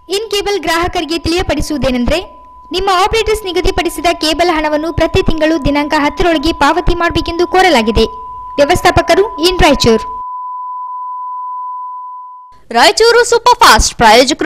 In cable ಗ್ರಾಹಕರಿಗೆ ತಿಳಿಯಪಡಿಸುವುದೇನೆಂದ್ರೆ ನಿಮ್ಮ operators ನಿಗದಿಪಡಿಸಿದ ಕೇಬಲ್ ಹಣವನ್ನು ಪ್ರತಿ ತಿಂಗಳು ದಿನಾಂಕ ಹತ್ತರೊಳಗೆ ಪಾವತಿ ಮಾಡಬೇಕೆಂದು ಕೋರಲಾಗಿದೆ ವ್ಯವಸ್ಥಾಪಕರು in Raichur Raichur super fast ಪ್ರಾಯೋಜಕರು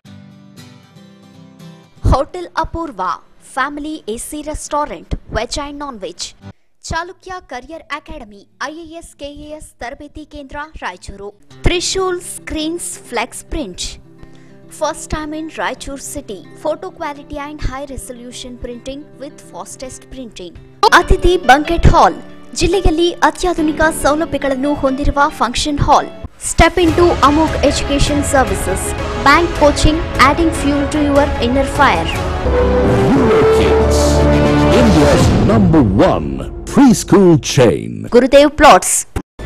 hotel Apoorva family AC restaurant veg and non veg Chalukya career academy IAS KAS ತರಬೇತಿ ಕೇಂದ್ರ Raichur Trishul screens flex print first time in Raichur city photo quality and high resolution printing with fastest printing ಅತಿಥಿ banquet hall ಜಿಲ್ಲೆಯಲ್ಲಿ ಅತ್ಯಾಧುನಿಕ ಸೌಲಭ್ಯಗಳನ್ನು ಹೊಂದಿರುವ function hall step into Amogh education services bank coaching adding fuel to your inner fire Kids, India's number one preschool chain. Gurudev plots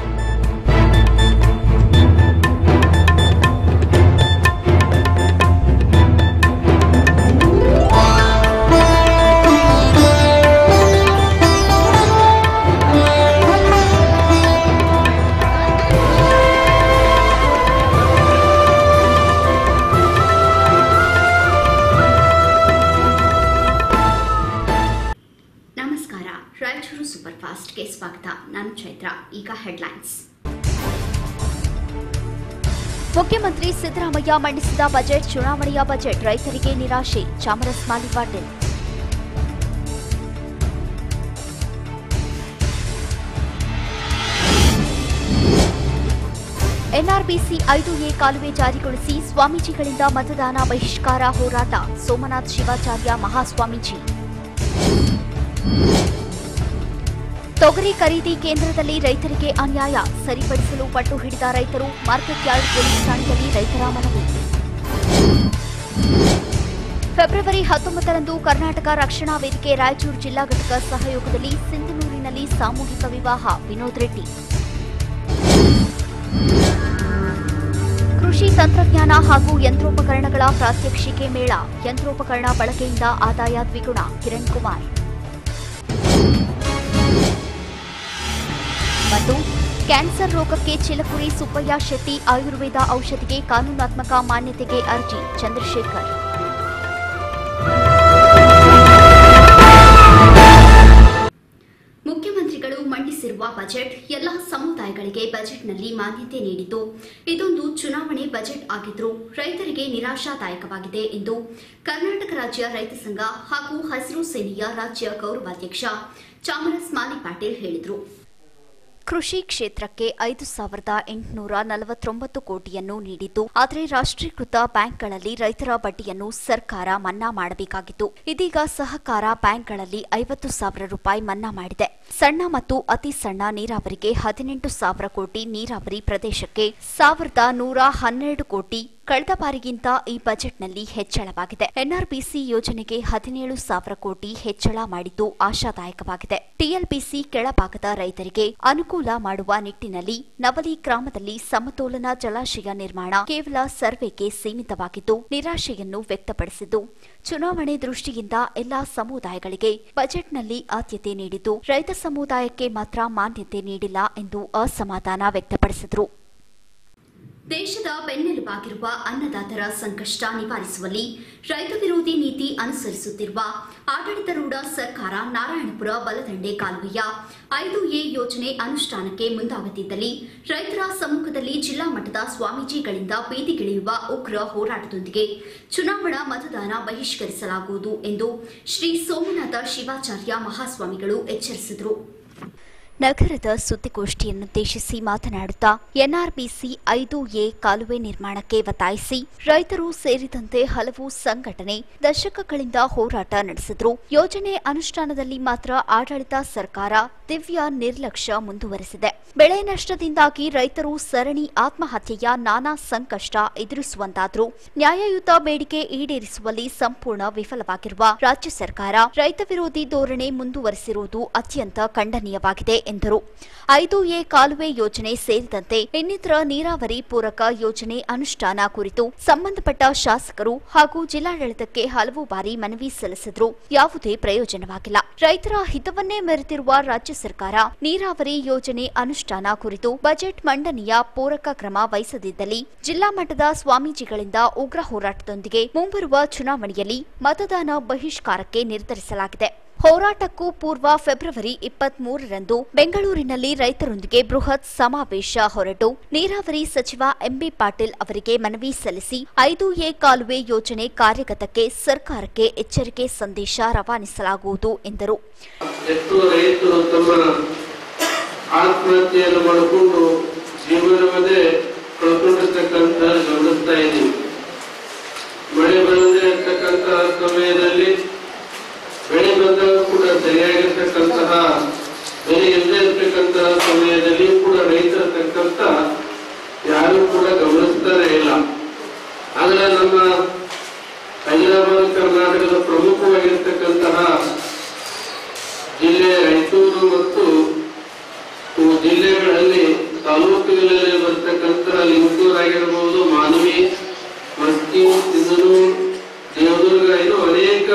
ನಮಸ್ಕಾರ Raichur super ಫಾಸ್ಟ್ಗೆ ಸ್ವಾಗತ ನಾನು ಚೈತ್ರ ಈಗ headlines ಮುಖ್ಯಮಂತ್ರಿ ಸಿದ್ದರಾಮಯ್ಯ ಮಂಡಿಸಿದ ಬಜೆಟ್ ಚುನಾವಣೆಯ ಬಜೆಟ್ ರೈತರಿಗೆ ನಿರಾಶೆ ಚಾಮರಸ್ಮಾಲಿ ಪಾಟೀಲ್ ಎನ್ಆರ್ಬಿಸಿ ಐದು ಎ ಕಾಲುವೆ ಜಾರಿಗೊಳಿಸಿ ಸ್ವಾಮೀಜಿಗಳಿಂದ ಮತದಾನ ಬಹಿಷ್ಕಾರ ಹೋರಾಟ ಸೋಮನಾಥ್ ಶಿವಾಚಾರ್ಯ ಮಹಾಸ್ವಾಮೀಜಿ ತೊಗರಿ ಖರೀದಿ ಕೇಂದ್ರದಲ್ಲಿ ರೈತರಿಗೆ ಅನ್ಯಾಯ ಸರಿಪಡಿಸಲು ಪಟ್ಟು ಹಿಡಿದ ರೈತರು ಮಾರ್ಕೆಟ್ ಯಾರ್ಡ್ ಪೊಲೀಸ್ ಠಾಣೆಯಲ್ಲಿ ರೈತರ ಮನವಿ ಫೆಬ್ರವರಿ ಹತ್ತೊಂಬತ್ತರಂದು ಕರ್ನಾಟಕ ರಕ್ಷಣಾ ವೇದಿಕೆ ರಾಯಚೂರು ಜಿಲ್ಲಾ ಘಟಕ ಸಹಯೋಗದಲ್ಲಿ ಸಿಂಧನೂರಿನಲ್ಲಿ ಸಾಮೂಹಿಕ ವಿವಾಹ ವಿನೋದ್ ರೆಡ್ಡಿ ಕೃಷಿ ತಂತ್ರಜ್ಞಾನ ಹಾಗೂ ಯಂತ್ರೋಪಕರಣಗಳ ಪ್ರಾತ್ಯಕ್ಷಿಕೆ ಮೇಳ ಯಂತ್ರೋಪಕರಣ ಬಳಕೆಯಿಂದ ಆದಾಯ ದ್ವಿಗುಣ ಕಿರಣ್ ಕುಮಾರ್ ಮತ್ತು ಕ್ಯಾನ್ಸರ್ ರೋಗಕ್ಕೆ ಚಿಲಕುರಿ ಸುಬ್ಬಯ್ಯ ಶೆಟ್ಟಿ ಆಯುರ್ವೇದ ಔಷಧಿಗೆ ಕಾನೂನಾತ್ಮಕ ಮಾನ್ಯತೆಗೆ ಅರ್ಜಿ ಚಂದ್ರಶೇಖರ್ ಮುಖ್ಯಮಂತ್ರಿಗಳು ಮಂಡಿಸಿರುವ ಬಜೆಟ್ ಎಲ್ಲ ಸಮುದಾಯಗಳಿಗೆ ಬಜೆಟ್ನಲ್ಲಿ ಮಾನ್ಯತೆ ನೀಡಿದ್ದು ಇದೊಂದು ಚುನಾವಣೆ ಬಜೆಟ್ ಆಗಿದ್ರೂ ರೈತರಿಗೆ ನಿರಾಶಾದಾಯಕವಾಗಿದೆ ಎಂದು ಕರ್ನಾಟಕ ರಾಜ್ಯ ರೈತ ಸಂಘ ಹಾಗೂ ಹಸಿರು ಸೇನೆಯ ರಾಜ್ಯ ಗೌರವಾಧ್ಯಕ್ಷ ಚಾಮರಸ್ ಮಾಲಿ ಪಾಟೀಲ್ ಹೇಳಿದರು ಕೃಷಿ ಕ್ಷೇತ್ರಕ್ಕೆ ಐದು ಸಾವಿರದ ಎಂಟುನೂರ ನಲವತ್ತೊಂಬತ್ತು ಕೋಟಿಯನ್ನು ನೀಡಿದ್ದು ಆದರೆ ರಾಷ್ಟ್ರೀಕೃತ ಬ್ಯಾಂಕ್ಗಳಲ್ಲಿ ರೈತರ ಬಡ್ಡಿಯನ್ನು ಸರ್ಕಾರ ಮನ್ನಾ ಮಾಡಬೇಕಾಗಿತ್ತು ಇದೀಗ ಸಹಕಾರ ಬ್ಯಾಂಕ್ಗಳಲ್ಲಿ ಐವತ್ತು ಸಾವಿರ ರೂಪಾಯಿ ಮನ್ನಾ ಮಾಡಿದೆ ಸಣ್ಣ ಮತ್ತು ಅತಿ ಸಣ್ಣ ನೀರಾವರಿಗೆ ಹದಿನೆಂಟು ಸಾವಿರ ಕೋಟಿ ನೀರಾವರಿ ಪ್ರದೇಶಕ್ಕೆ ಸಾವಿರದ ನೂರ ಹನ್ನೆರಡು ಕೋಟಿ ಕಳೆದ ಬಾರಿಗಿಂತ ಈ ಬಜೆಟ್ನಲ್ಲಿ ಹೆಚ್ಚಳವಾಗಿದೆ ಎನ್ಆರ್ಬಿಸಿ ಯೋಜನೆಗೆ ಹದಿನೇಳು ಸಾವಿರ ಕೋಟಿ ಹೆಚ್ಚಳ ಮಾಡಿದ್ದು ಆಶಾದಾಯಕವಾಗಿದೆ ಟಿಎಲ್ಬಿಸಿ ಕೆಳಭಾಗದ ರೈತರಿಗೆ ಅನುಕೂಲ ಮಾಡುವ ನಿಟ್ಟಿನಲ್ಲಿ ನವಲಿ ಗ್ರಾಮದಲ್ಲಿ ಸಮತೋಲನ ಜಲಾಶಯ ನಿರ್ಮಾಣ ಕೇವಲ ಸರ್ವೆಗೆ ಸೀಮಿತವಾಗಿದ್ದು ನಿರಾಶೆಯನ್ನು ವ್ಯಕ್ತಪಡಿಸಿದ್ದು ಚುನಾವಣೆ ದೃಷ್ಟಿಯಿಂದ ಎಲ್ಲಾ ಸಮುದಾಯಗಳಿಗೆ ಬಜೆಟ್ನಲ್ಲಿ ಆದ್ಯತೆ ನೀಡಿದ್ದು ರೈತ ಸಮುದಾಯಕ್ಕೆ ಮಾತ್ರ ಮಾನ್ಯತೆ ನೀಡಿಲ್ಲ ಎಂದು ಅಸಮಾಧಾನ ವ್ಯಕ್ತಪಡಿಸಿದರು ದೇಶದ ಬೆನ್ನೆಲುಬಾಗಿರುವ ಅನ್ನದಾತರ ಸಂಕಷ್ಟ ನಿವಾರಿಸುವಲ್ಲಿ ರೈತ ವಿರೋಧಿ ನೀತಿ ಅನುಸರಿಸುತ್ತಿರುವ ಆಡಳಿತಾರೂಢ ಸರ್ಕಾರ ನಾರಾಯಣಪುರ ಬಲದಂಡೆ ಕಾಲುವೆಯ ಐದು ಎ ಯೋಜನೆ ಅನುಷ್ಠಾನಕ್ಕೆ ಮುಂದಾಗದಿದ್ದಲ್ಲಿ ರೈತರ ಸಮ್ಮುಖದಲ್ಲಿ ಜಿಲ್ಲಾ ಮಟ್ಟದ ಸ್ವಾಮೀಜಿಗಳಿಂದ ಬೀದಿಗಿಳಿಯುವ ಉಗ್ರ ಹೋರಾಟದೊಂದಿಗೆ ಚುನಾವಣಾ ಮತದಾನ ಬಹಿಷ್ಕರಿಸಲಾಗುವುದು ಎಂದು ಶ್ರೀ ಸೋಮನಾಥ ಶಿವಾಚಾರ್ಯ ಮಹಾಸ್ವಾಮಿಗಳು ಎಚ್ಚರಿಸಿದರು ನಗರದ ಸುದ್ದಿಗೋಷ್ಠಿಯನ್ನುದ್ದೇಶಿಸಿ ಮಾತನಾಡುತ್ತಾ ಎನ್ಆರ್ಬಿಸಿ ಐದು ಎ ಕಾಲುವೆ ನಿರ್ಮಾಣಕ್ಕೆ ಒತ್ತಾಯಿಸಿ ರೈತರು ಸೇರಿದಂತೆ ಹಲವು ಸಂಘಟನೆ ದಶಕಗಳಿಂದ ಹೋರಾಟ ನಡೆಸಿದ್ರು ಯೋಜನೆ ಅನುಷ್ಠಾನದಲ್ಲಿ ಮಾತ್ರ ಆಡಳಿತ ಸರ್ಕಾರ ದಿವ್ಯ ನಿರ್ಲಕ್ಷ್ಯ ಮುಂದುವರೆಸಿದೆ ಬೆಳೆ ನಷ್ಟದಿಂದಾಗಿ ರೈತರು ಸರಣಿ ಆತ್ಮಹತ್ಯೆಯ ನಾನಾ ಸಂಕಷ್ಟ ಎದುರಿಸುವಂತಾದ್ರು ನ್ಯಾಯಯುತ ಬೇಡಿಕೆ ಈಡೇರಿಸುವಲ್ಲಿ ಸಂಪೂರ್ಣ ವಿಫಲವಾಗಿರುವ ರಾಜ್ಯ ಸರ್ಕಾರ ರೈತ ವಿರೋಧಿ ಧೋರಣೆ ಮುಂದುವರೆಸಿರುವುದು ಅತ್ಯಂತ ಖಂಡನೀಯವಾಗಿದೆ ಎಂದರು ಐದು ಎ ಕಾಲುವೆ ಯೋಜನೆ ಸೇರಿದಂತೆ ಇನ್ನಿತರ ನೀರಾವರಿ ಪೂರಕ ಯೋಜನೆ ಅನುಷ್ಠಾನ ಕುರಿತು ಸಂಬಂಧಪಟ್ಟ ಶಾಸಕರು ಹಾಗೂ ಜಿಲ್ಲಾಡಳಿತಕ್ಕೆ ಹಲವು ಬಾರಿ ಮನವಿ ಸಲ್ಲಿಸಿದ್ರು ಯಾವುದೇ ಪ್ರಯೋಜನವಾಗಿಲ್ಲ ರೈತರ ಹಿತವನ್ನೇ ಮೆರೆತಿರುವ ರಾಜ್ಯ ಸರ್ಕಾರ ನೀರಾವರಿ ಯೋಜನೆ ಅನುಷ್ಠಾನ ಕುರಿತು ಬಜೆಟ್ ಮಂಡನೆಯ ಪೂರಕ ಕ್ರಮ ವಹಿಸದಿದ್ದಲ್ಲಿ ಜಿಲ್ಲಾ ಮಟ್ಟದ ಸ್ವಾಮೀಜಿಗಳಿಂದ ಉಗ್ರ ಹೋರಾಟದೊಂದಿಗೆ ಮುಂಬರುವ ಚುನಾವಣೆಯಲ್ಲಿ ಮತದಾನ ಬಹಿಷ್ಕಾರಕ್ಕೆ ನಿರ್ಧರಿಸಲಾಗಿದೆ ಹೋರಾಟಕ್ಕೂ ಪೂರ್ವ ಫೆಬ್ರವರಿ ಇಪ್ಪತ್ತ್ ಮೂರರಂದು ಬೆಂಗಳೂರಿನಲ್ಲಿ ರೈತರೊಂದಿಗೆ ಬೃಹತ್ ಸಮಾವೇಶ ಹೊರಟು ನೀರಾವರಿ ಸಚಿವ ಎಂಬಿ ಪಾಟೀಲ್ ಅವರಿಗೆ ಮನವಿ ಸಲ್ಲಿಸಿ ಐದು ಎ ಕಾಲುವೆ ಯೋಜನೆ ಕಾರ್ಯಗತಕ್ಕೆ ಸರ್ಕಾರಕ್ಕೆ ಎಚ್ಚರಿಕೆ ಸಂದೇಶ ರವಾನಿಸಲಾಗುವುದು ಎಂದರು ಎಷ್ಟೋ ರೈತರು ತಮ್ಮ ಆತ್ಮಹತ್ಯೆಯನ್ನು ಮಾಡಿಕೊಂಡು ಜೀವನವನ್ನೇ ಕಳ್ಕೊಂಡಿರ್ತಕ್ಕಂಥ ಗಮನಿಸ್ತಾ ಇದ್ದೀವಿ ಮಳೆ ಬರದೇ ಇರ್ತಕ್ಕಂತಹ ಸಮಯದಲ್ಲಿ ಬೆಳೆ ಬಂದಾಗ ಕೂಡ ಸರಿಯಾಗಿರ್ತಕ್ಕಂತಹ ಬೆಲೆ ಇಲ್ಲದೆ ಇರ್ತಕ್ಕಂತಹ ಸಮಯದಲ್ಲಿ ಕೂಡ ರೈತರ ತಕ್ಕಂತ ಯಾರು ಕೂಡ ಗಮನಿಸ್ತಾನೆ ಇಲ್ಲ ಆದ್ರೆ ನಮ್ಮ ಹೈದರಾಬಾದ್ ಕರ್ನಾಟಕದ ಪ್ರಮುಖವಾಗಿರ್ತಕ್ಕಂತಹ ಜಿಲ್ಲೆ ರಾಯಚೂರು ಮತ್ತು ಇವು ಜಿಲ್ಲೆಗಳಲ್ಲಿ ತಾಲೂಕುಗಳಲ್ಲಿ ಬರ್ತಕ್ಕಂತಹ ಲಿಂಗೂರು ಆಗಿರಬಹುದು ಮಾನವಿ ಮಸ್ಕಿ ಸಿಂಧನೂರು ದೇವದುರ್ಗ ಇನ್ನು ಅನೇಕ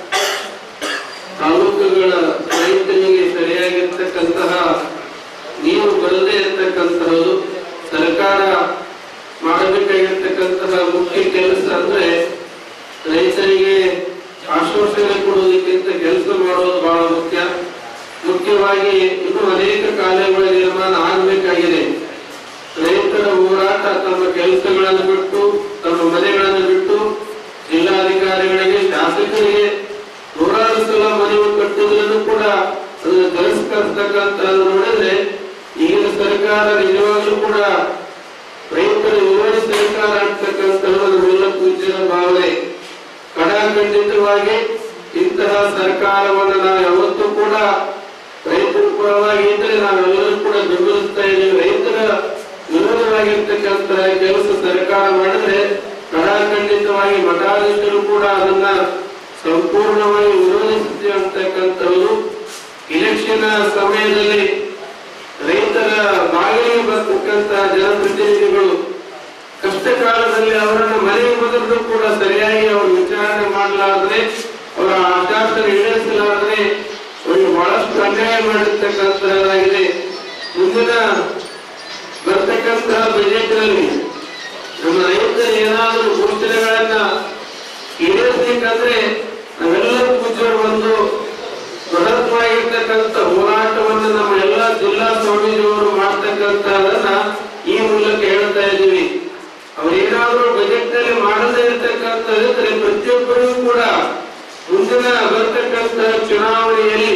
ತಾಲೂಕುಗಳ ರೈತನಿಗೆ ಸರಿಯಾಗಿರ್ತಕ್ಕಂತಹ ನೀರು ಬರದೇ ಇರ್ತಕ್ಕಂತಹದ್ದು ಸರ್ಕಾರ ಮಾಡಬೇಕಾಗಿರ್ತಕ್ಕಂತಹ ಮುಖ್ಯ ಕೆಲಸ ಅಂದ್ರೆ ರೈತರಿಗೆ ಆಶ್ವಾಸನೆ ಕೊಡುವುದಕ್ಕಿಂತ ಕೆಲಸ ಮಾಡೋದು ಬಹಳ ಮುಖ್ಯ ಮುಖ್ಯವಾಗಿ ಇನ್ನೂ ಅನೇಕ ಕಾಲೇಜುಗಳ ನಿರ್ಮಾಣ ಆಗಬೇಕಾಗಿದೆ ರೈತರ ಹೋರಾಟ ತಮ್ಮ ಕೆಲಸಗಳನ್ನು ಬಿಟ್ಟು ತಮ್ಮ ಮನೆಗಳನ್ನು ಬಿಟ್ಟು ಜಿಲ್ಲಾಧಿಕಾರಿಗಳಿಗೆ ಶಾಸಕರಿಗೆ ನೂರಾರು ಸಲ ಮನೆಯನ್ನು ಕಟ್ಟುವುದನ್ನು ಕೂಡ ಅದನ್ನು ತಿರಸ್ಕರಿಸ್ತಕ್ಕಂತ ನೋಡಿದ್ರೆ ಈಗಿನ ಸರ್ಕಾರ ನಿಜವಾಗ್ಲೂ ಕೂಡ ರೈತರ ವಿರೋಧಿ ಸರ್ಕಾರ ಆಗ್ತಕ್ಕಂತಹ ನಮ್ಮೆಲ್ಲ ಪೂಜ್ಯರ ಭಾವನೆ ಕಡಾಖಂಡಿತವಾಗಿ ಇಂತಹ ಸರ್ಕಾರವನ್ನು ನಾವು ಯಾವತ್ತೂ ಕೂಡ ರೈತರ ಪರವಾಗಿ ಇದ್ರೆ ನಾವೆಲ್ಲರೂ ಕೂಡ ಬೆಂಬಲಿಸ್ತಾ ಇದ್ದೀವಿ ರೈತರ ವಿರೋಧವಾಗಿರ್ತಕ್ಕಂತಹ ಕೆಲಸ ಸರ್ಕಾರ ಮಾಡಿದ್ರೆ ಕಡಾಖಂಡಿತವಾಗಿ ಮಠಾಧೀಶರು ಕೂಡ ಅದನ್ನ ಸಂಪೂರ್ಣವಾಗಿ ವಿರೋಧಿಸುತ್ತೆ ಅಂತಕ್ಕಂಥದ್ದು ಇಲೆಕ್ಷನ್ ಸಮಯದಲ್ಲಿ ರೈತರ ಬಾಗಿಲಿಗೆ ಬರ್ತಕ್ಕಂತ ಜನಪ್ರತಿನಿಧಿಗಳು ಕಷ್ಟ ಕಾಲದಲ್ಲಿ ಅವರನ್ನ ಮನೆಗೆ ಬಂದರೂ ಕೂಡ ಸರಿಯಾಗಿ ಅವರು ವಿಚಾರಣೆ ಮಾಡಲಾರದೆ ಅವರ ಆಶಾಸನ ಈಡೇರಿಸಲಾರದೆ ಅವರಿಗೆ ಬಹಳಷ್ಟು ಅನ್ಯಾಯ ಮಾಡಿರ್ತಕ್ಕಂತಹದ್ದಾಗಿದೆ ಮುಂದಿನ ಬರ್ತಕ್ಕಂತಹ ಬಜೆಟ್ನಲ್ಲಿ ನಮ್ಮ ರೈತರು ಏನಾದರೂ ಘೋಷಣೆಗಳನ್ನ ಈಡೇರಿಸಬೇಕಂದ್ರೆ ನಾವೆಲ್ಲರೂ ಪೂಜ್ಯರು ಒಂದು ಬೃಹತ್ವಾಗಿರ್ತಕ್ಕಂಥ ಹೋರಾಟವನ್ನು ನಮ್ಮ ಎಲ್ಲ ಜಿಲ್ಲಾ ಸ್ವಾಮೀಜಿಯವರು ಮಾಡ್ತಕ್ಕಂಥದನ್ನ ಈ ಮೂಲಕ ಹೇಳ್ತಾ ಇದ್ದೀವಿ ಅವರೇನಾದ್ರೂ ಬಜೆಟ್ ನಲ್ಲಿ ಮಾಡದೇ ಇರತಕ್ಕಂಥದ್ದಿದ್ರೆ ಪ್ರತಿಯೊಬ್ಬರಿಗೂ ಕೂಡ ಮುಂದಿನ ಬರ್ತಕ್ಕಂಥ ಚುನಾವಣೆಯಲ್ಲಿ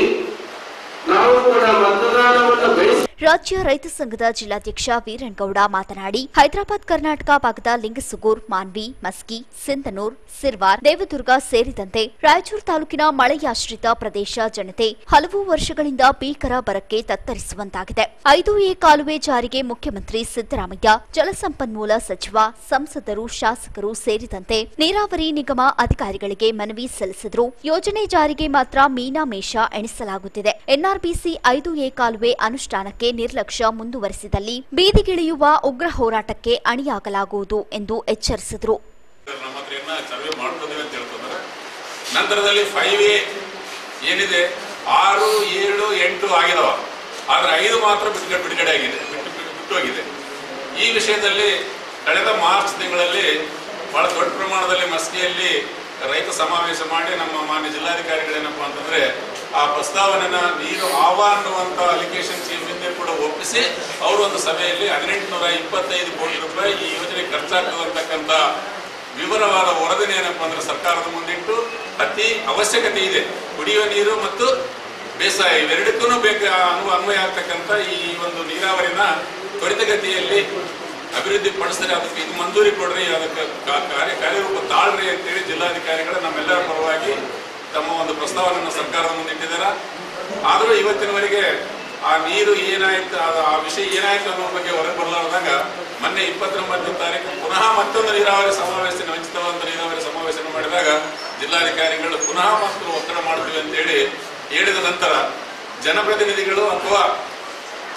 ನಾವು ಕೂಡ ಮತದಾನವನ್ನು ಬಯಸಿ ರಾಜ್ಯ ರೈತ ಸಂಘದ ಜಿಲ್ಲಾಧ್ಯಕ್ಷ ವೀರಣ್ಣಗೌಡ ಮಾತನಾಡಿ ಹೈದರಾಬಾದ್ ಕರ್ನಾಟಕ ಭಾಗದ ಲಿಂಗಸುಗೂರ್ ಮಾನ್ವಿ ಮಸ್ಕಿ ಸಿಂಧನೂರ್ ಸಿರ್ವಾರ್ ದೇವದುರ್ಗ ಸೇರಿದಂತೆ ರಾಯಚೂರು ತಾಲೂಕಿನ ಮಳೆಯಾಶ್ರಿತ ಪ್ರದೇಶ ಜನತೆ ಹಲವು ವರ್ಷಗಳಿಂದ ಭೀಕರ ಬರಕ್ಕೆ ತತ್ತರಿಸುವಂತಾಗಿದೆ ಐದು ಎ ಕಾಲುವೆ ಜಾರಿಗೆ ಮುಖ್ಯಮಂತ್ರಿ ಸಿದ್ದರಾಮಯ್ಯ ಜಲಸಂಪನ್ಮೂಲ ಸಚಿವ ಸಂಸದರು ಶಾಸಕರು ಸೇರಿದಂತೆ ನೀರಾವರಿ ನಿಗಮ ಅಧಿಕಾರಿಗಳಿಗೆ ಮನವಿ ಸಲ್ಲಿಸಿದ್ರು ಯೋಜನೆ ಜಾರಿಗೆ ಮಾತ್ರ ಮೀನಾಮೇಷ ಎಣಿಸಲಾಗುತ್ತಿದೆ ಎನ್ಆರ್ಬಿಸಿ ಐದು ಎ ಕಾಲುವೆ ಅನುಷ್ಠಾನಕ್ಕೆ ನಿರ್ಲಕ್ಷ್ಯ ಮುಂದುವರಿಸಿದಲ್ಲಿ ಬೀದಿಗಿಳಿಯುವ ಉಗ್ರ ಹೋರಾಟಕ್ಕೆ ಅಣಿಯಾಗಲಾಗುವುದು ಎಂದು ಎಚ್ಚರಿಸಿದರು ನಮ್ಮ ಹತ್ರ ಏನ ಸರ್ವೆ ಮಾಡ್ಕೊಂಡಿವೆ ಅಂತ ಹೇಳ್ತಿದ್ದಾರೆ ನಂತರದಲ್ಲಿ ಫೈವ್ ಎ ಏನಿದೆ ಆರು ಏಳು ಎಂಟು ಆಗಿದಾವ ಆದ್ರೆ ಐದು ಮಾತ್ರ ಬಿಡುಗಡೆ ಬಿಡುಗಡೆ ಆಗಿದೆ ಬಿಟ್ಟು ಬಿಟ್ಟು- ಬಿಟ್ಟೋಗಿದೆ ಈ ವಿಷಯದಲ್ಲಿ ಕಳೆದ ಮಾರ್ಚ್ ತಿಂಗಳಲ್ಲಿ ಬಹಳ ದೊಡ್ಡ ಪ್ರಮಾಣದಲ್ಲಿ ಮಸ್ಕಿಯಲ್ಲಿ ರೈತ ಸಮಾವೇಶ ಮಾಡಿ ನಮ್ಮ ಮಾನ್ಯ ಜಿಲ್ಲಾಧಿಕಾರಿಗಳೇನಪ್ಪ ಅಂತಂದ್ರೆ ಆ ಪ್ರಸ್ತಾವನೆನ ನೀರು ಆವ ಅನ್ನುವಂತ ಅಲಿಗೇಷನ್ ಚೀಫ್ ಹಿಂದೆ ಕೂಡ ಒಪ್ಪಿಸಿ ಅವರು ಒಂದು ಸಭೆಯಲ್ಲಿ ಹದಿನೆಂಟುನೂರ ಇಪ್ಪತ್ತೈದು ಕೋಟಿ ರೂಪಾಯಿ ಈ ಯೋಜನೆ ಖರ್ಚಾಗ್ತದೆ ಅಂತಕ್ಕಂಥ ವಿವರವಾದ ವರದಿನ ಏನಪ್ಪ ಅಂದ್ರೆ ಸರ್ಕಾರದ ಮುಂದಿಟ್ಟು ಅತಿ ಅವಶ್ಯಕತೆ ಇದೆ ಕುಡಿಯುವ ನೀರು ಮತ್ತು ಬೇಸಾಯ ಇವೆರಡಕ್ಕೂ ಬೇಕ ಅನು ಅನ್ವಯ ಆಗ್ತಕ್ಕಂಥ ಈ ಒಂದು ನೀರಾವರಿನ ತ್ವರಿತಗತಿಯಲ್ಲಿ ಅಭಿವೃದ್ಧಿ ಪಡಿಸಿದ್ರೆ ಅದಕ್ಕೆ ಇದು ಮಂಜೂರಿ ಕೊಡ್ರಿ ಅದಕ್ಕೆ ಕಾ- ಕಾರ್ಯ ಕಾರ್ಯರೂಪ ತಾಳ್ರಿ ಅಂತೇಳಿ ಜಿಲ್ಲಾಧಿಕಾರಿಗಳು ನಮ್ಮೆಲ್ಲರ ಪರವಾಗಿ ತಮ್ಮ ಒಂದು ಪ್ರಸ್ತಾವನೆಯನ್ನು ಸರ್ಕಾರದ ಮುಂದೆ ಇಟ್ಟಿದ್ದಾರೆ ಆದರೂ ಇವತ್ತಿನವರೆಗೆ ಆ ನೀರು ಏನಾಯ್ತು ಅದು ಆ ವಿಷಯ ಏನಾಯ್ತು ಅನ್ನೋ ಬಗ್ಗೆ ಹೊರಗೆ ಬರಲಾರ್ದಾಗ ಮೊನ್ನೆ ಇಪ್ಪತ್ತೊಂಬತ್ತನೇ ತಾರೀಕು ಪುನಃ ಮತ್ತೊಂದು ನೀರಾವರಿ ಸಮಾವೇಶ ವಂಚಿತವಾದ ನೀರಾವರಿ ಸಮಾವೇಶ ಮಾಡಿದಾಗ ಜಿಲ್ಲಾಧಿಕಾರಿಗಳು ಪುನಃ ಮತ್ತು ಒತ್ತಡ ಮಾಡ್ತೀವಿ ಅಂತೇಳಿ ಹೇಳಿದ ನಂತರ ಜನಪ್ರತಿನಿಧಿಗಳು ಅಥವಾ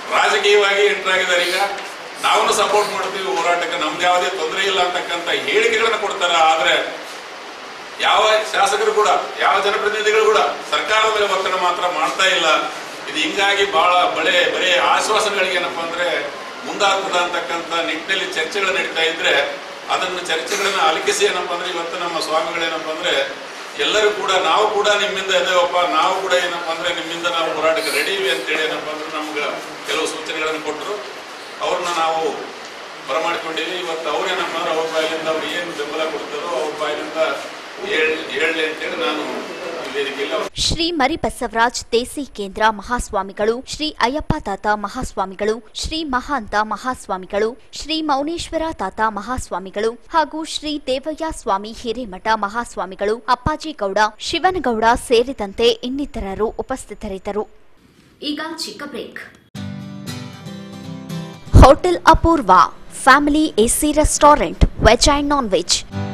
ರಾಜಕೀಯವಾಗಿ ಎಂಟರ್ ಆಗಿದ್ದಾರೆ ಈಗ ನಾವು ಸಪೋರ್ಟ್ ಮಾಡ್ತೀವಿ ಹೋರಾಟಕ್ಕೆ ನಮ್ದು ಯಾವುದೇ ತೊಂದರೆ ಇಲ್ಲ ಅಂತಕ್ಕಂಥ ಹೇಳಿಕೆಗಳನ್ನು ಕೊಡ್ತಾರೆ ಆದ್ರೆ ಯಾವ ಶಾಸಕರು ಕೂಡ ಯಾವ ಜನಪ್ರತಿನಿಧಿಗಳು ಕೂಡ ಸರ್ಕಾರದ ಮೇಲೆ ಒತ್ತಡ ಮಾತ್ರ ಮಾಡ್ತಾ ಇಲ್ಲ ಇದು ಹಿಂಗಾಗಿ ಬಹಳ ಬಳೆ ಬರೀ ಆಶ್ವಾಸನೆಗಳಿಗೆ ಏನಪ್ಪಾ ಅಂದ್ರೆ ಮುಂದಾಗ್ತದ ಅಂತಕ್ಕಂಥ ನಿಟ್ಟಿನಲ್ಲಿ ಚರ್ಚೆಗಳು ನಡೀತಾ ಇದ್ರೆ ಅದನ್ನು ಚರ್ಚೆಗಳನ್ನ ಅಲಿಕಿಸಿ ಏನಪ್ಪಾ ಅಂದ್ರೆ ಇವತ್ತು ನಮ್ಮ ಸ್ವಾಮಿಗಳೇನಪ್ಪಾ ಅಂದ್ರೆ ಎಲ್ಲರೂ ಕೂಡ ನಾವು ಕೂಡ ನಿಮ್ಮಿಂದ ಇದೇವಪ್ಪ ನಾವು ಕೂಡ ಏನಪ್ಪಾ ಅಂದ್ರೆ ನಿಮ್ಮಿಂದ ನಾವು ಹೋರಾಟಕ್ಕೆ ರೆಡಿ ಇವೆ ಅಂತೇಳಿ ಏನಪ್ಪಾ ಅಂದ್ರೆ ನಮ್ಗೆ ಕೆಲವು ಸೂಚನೆಗಳನ್ನು ಕೊಟ್ಟರು ಅವ್ರನ್ನ ನಾವು ಬರಮಾಡಿಕೊಂಡಿವಿ ಇವತ್ತು ಅವ್ರೇನಪ್ಪ ಅಂದ್ರೆ ಅವ್ರ ಬಾಯಿಲಿಂದ ಅವ್ರು ಏನು ಬೆಂಬಲ ಕೊಡ್ತಾರೋ ಅವ್ರ ಬಾಯಿಲಿಂದ ಹೇಳ್ ಹೇಳಲಿ ಅಂತೇಳಿ ನಾನು ಈ ವೇದಿಕೆಯಲ್ಲಿ ಅವ್ರ ಶ್ರೀ ಮರಿಬಸವರಾಜ್ ದೇಸಿ ಕೇಂದ್ರ ಮಹಾಸ್ವಾಮಿಗಳು ಶ್ರೀ ಅಯ್ಯಪ್ಪ ತಾತ ಮಹಾಸ್ವಾಮಿಗಳು ಶ್ರೀ ಮಹಾಂತ ಮಹಾಸ್ವಾಮಿಗಳು ಶ್ರೀ ಮೌನೇಶ್ವರ ತಾತ ಮಹಾಸ್ವಾಮಿಗಳು ಹಾಗೂ ಶ್ರೀ ದೇವಯ್ಯ ಸ್ವಾಮಿ ಹಿರೇಮಠ ಮಹಾಸ್ವಾಮಿಗಳು ಅಪ್ಪಾಜಿ ಗೌಡ ಶಿವನಗೌಡ ಸೇರಿದಂತೆ ಇನ್ನಿತರರು ಉಪಸ್ಥಿತರಿದ್ದರು ಈಗ ಚಿಕ್ಕ break hotel Apoorva family AC restaurant veg and non veg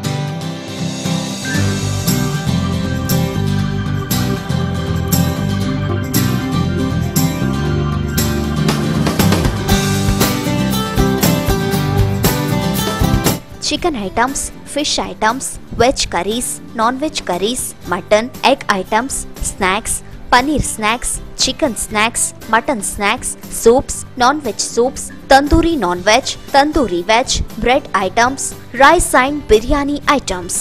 chicken items fish items veg curries non veg curries mutton egg items snacks paneer snacks chicken snacks mutton snacks soups non veg soups tandoori non veg tandoori veg bread items rice and biryani items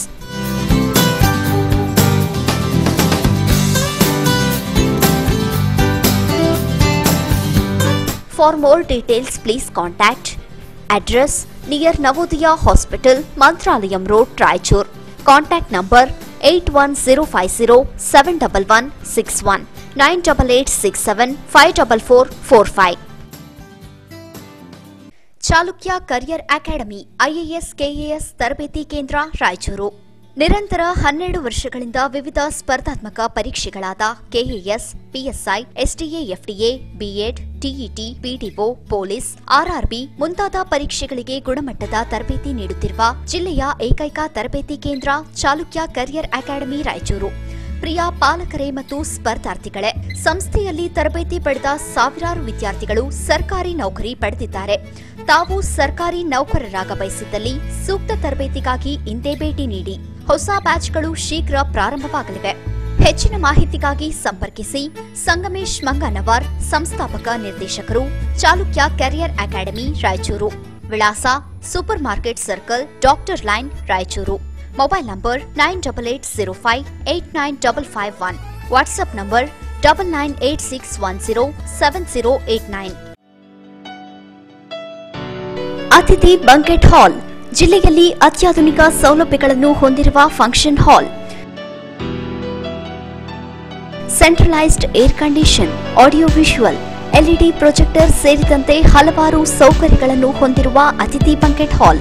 For more details, please contact address near Navodaya Hospital, Mantralayam Road, Traichur. Contact number 81050 71161 98867 54445. Chalukya career academy IAS KAS ತರಬೇತಿ ಕೇಂದ್ರ ರಾಯಚೂರು ನಿರಂತರ ಹನ್ನೆರಡು ವರ್ಷಗಳಿಂದ ವಿವಿಧ ಸ್ಪರ್ಧಾತ್ಮಕ ಪರೀಕ್ಷೆಗಳಾದ KAS PSI SDA FDA BEd TET PDO police RRB ಮುಂತಾದ ಪರೀಕ್ಷೆಗಳಿಗೆ ಗುಣಮಟ್ಟದ ತರಬೇತಿ ನೀಡುತ್ತಿರುವ ಜಿಲ್ಲೆಯ ಏಕೈಕ ತರಬೇತಿ ಕೇಂದ್ರ ಚಾಲುಕ್ಯ ಕರಿಯರ್ ಅಕಾಡೆಮಿ ರಾಯಚೂರು ಪ್ರಿಯ ಪಾಲಕರೇ ಮತ್ತು ಸ್ಪರ್ಧಾರ್ಥಿಗಳೇ ಸಂಸ್ಥೆಯಲ್ಲಿ ತರಬೇತಿ ಪಡೆದ ಸಾವಿರಾರು ವಿದ್ಯಾರ್ಥಿಗಳು ಸರ್ಕಾರಿ ನೌಕರಿ ಪಡೆದಿದ್ದಾರೆ ತಾವು ಸರ್ಕಾರಿ ನೌಕರರಾಗ ಬಯಸಿದ್ದಲ್ಲಿ ಸೂಕ್ತ ತರಬೇತಿಗಾಗಿ ಇಂದೇ ಭೇಟಿ ನೀಡಿ ಹೊಸ ಬ್ಯಾಚ್ಗಳು ಶೀಘ್ರ ಪ್ರಾರಂಭವಾಗಲಿವೆ ಹೆಚ್ಚಿನ ಮಾಹಿತಿಗಾಗಿ ಸಂಪರ್ಕಿಸಿ ಸಂಗಮೇಶ್ ಮಂಗನವರ್ ಸಂಸ್ಥಾಪಕ ನಿರ್ದೇಶಕರು ಚಾಲುಕ್ಯ ಕೆರಿಯರ್ ಅಕಾಡೆಮಿ ರಾಯಚೂರು ವಿಳಾಸ super market circle doctor line Raichur mobile number nine double eight zero five eight nine double five one WhatsApp number double nine eight six one zero seven zero eight nine Athithi banquet hall ಜಿಲ್ಲೆಯಲ್ಲಿ ಅತ್ಯಾಧುನಿಕ ಸೌಲಭ್ಯಗಳನ್ನು ಹೊಂದಿರುವ function hall centralised air condition audio visual LED projector ಸೇರಿದಂತೆ ಹಲವಾರು ಸೌಕರ್ಯಗಳನ್ನು ಹೊಂದಿರುವ ಅತಿಥಿ banquet ಹಾಲ್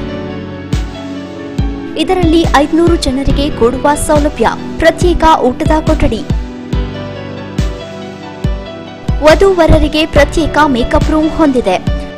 ಇದರಲ್ಲಿ ಐದುನೂರು ಜನರಿಗೆ ಕೂಡುವ ಸೌಲಭ್ಯ ಪ್ರತ್ಯೇಕ ಊಟದ ಕೊಠಡಿ ವಧೂವರರಿಗೆ ಪ್ರತ್ಯೇಕ ಮೇಕಪ್ ರೂಮ್ ಹೊಂದಿದೆ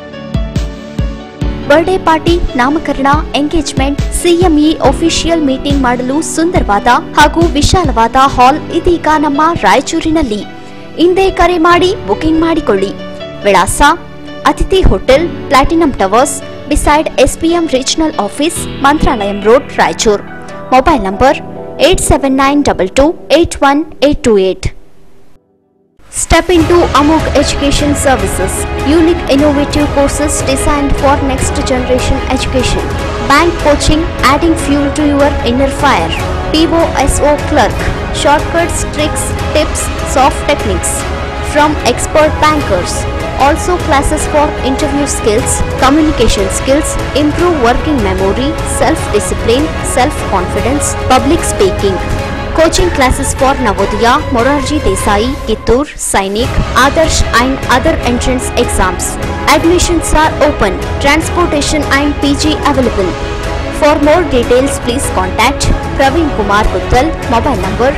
ಬರ್ಡೇ ಪಾರ್ಟಿ ನಾಮಕರಣ ಎಂಗೇಜ್ಮೆಂಟ್ ಸಿಎಂಇ ಅಫಿಷಿಯಲ್ ಮೀಟಿಂಗ್ ಮಾಡಲು ಸುಂದರವಾದ ಹಾಗೂ ವಿಶಾಲವಾದ ಹಾಲ್ ಇದೀಗ ನಮ್ಮ ರಾಯಚೂರಿನಲ್ಲಿ ಹಿಂದೆ ಕರೆ ಮಾಡಿ ಬುಕಿಂಗ್ ಮಾಡಿಕೊಳ್ಳಿ ವಿಳಾಸ Athithi hotel platinum towers beside SPM regional office Mantralayam road Raichur mobile number eight seven nine double two eight one eight two eight Step into Amog Education Services, unique innovative courses designed for next generation education. Bank coaching, adding fuel to your inner fire. POSO clerk, shortcuts, tricks, tips, soft techniques from expert bankers. Also classes for interview skills, communication skills, improve working memory, self-discipline, self-confidence, public speaking. Coaching classes for Navodaya, Morarji Desai, Kittur, Sainik, Adarsh and other entrance exams. Admissions are open. Transportation and PG available. For more details, please contact Praveen Kumar Guttal, mobile number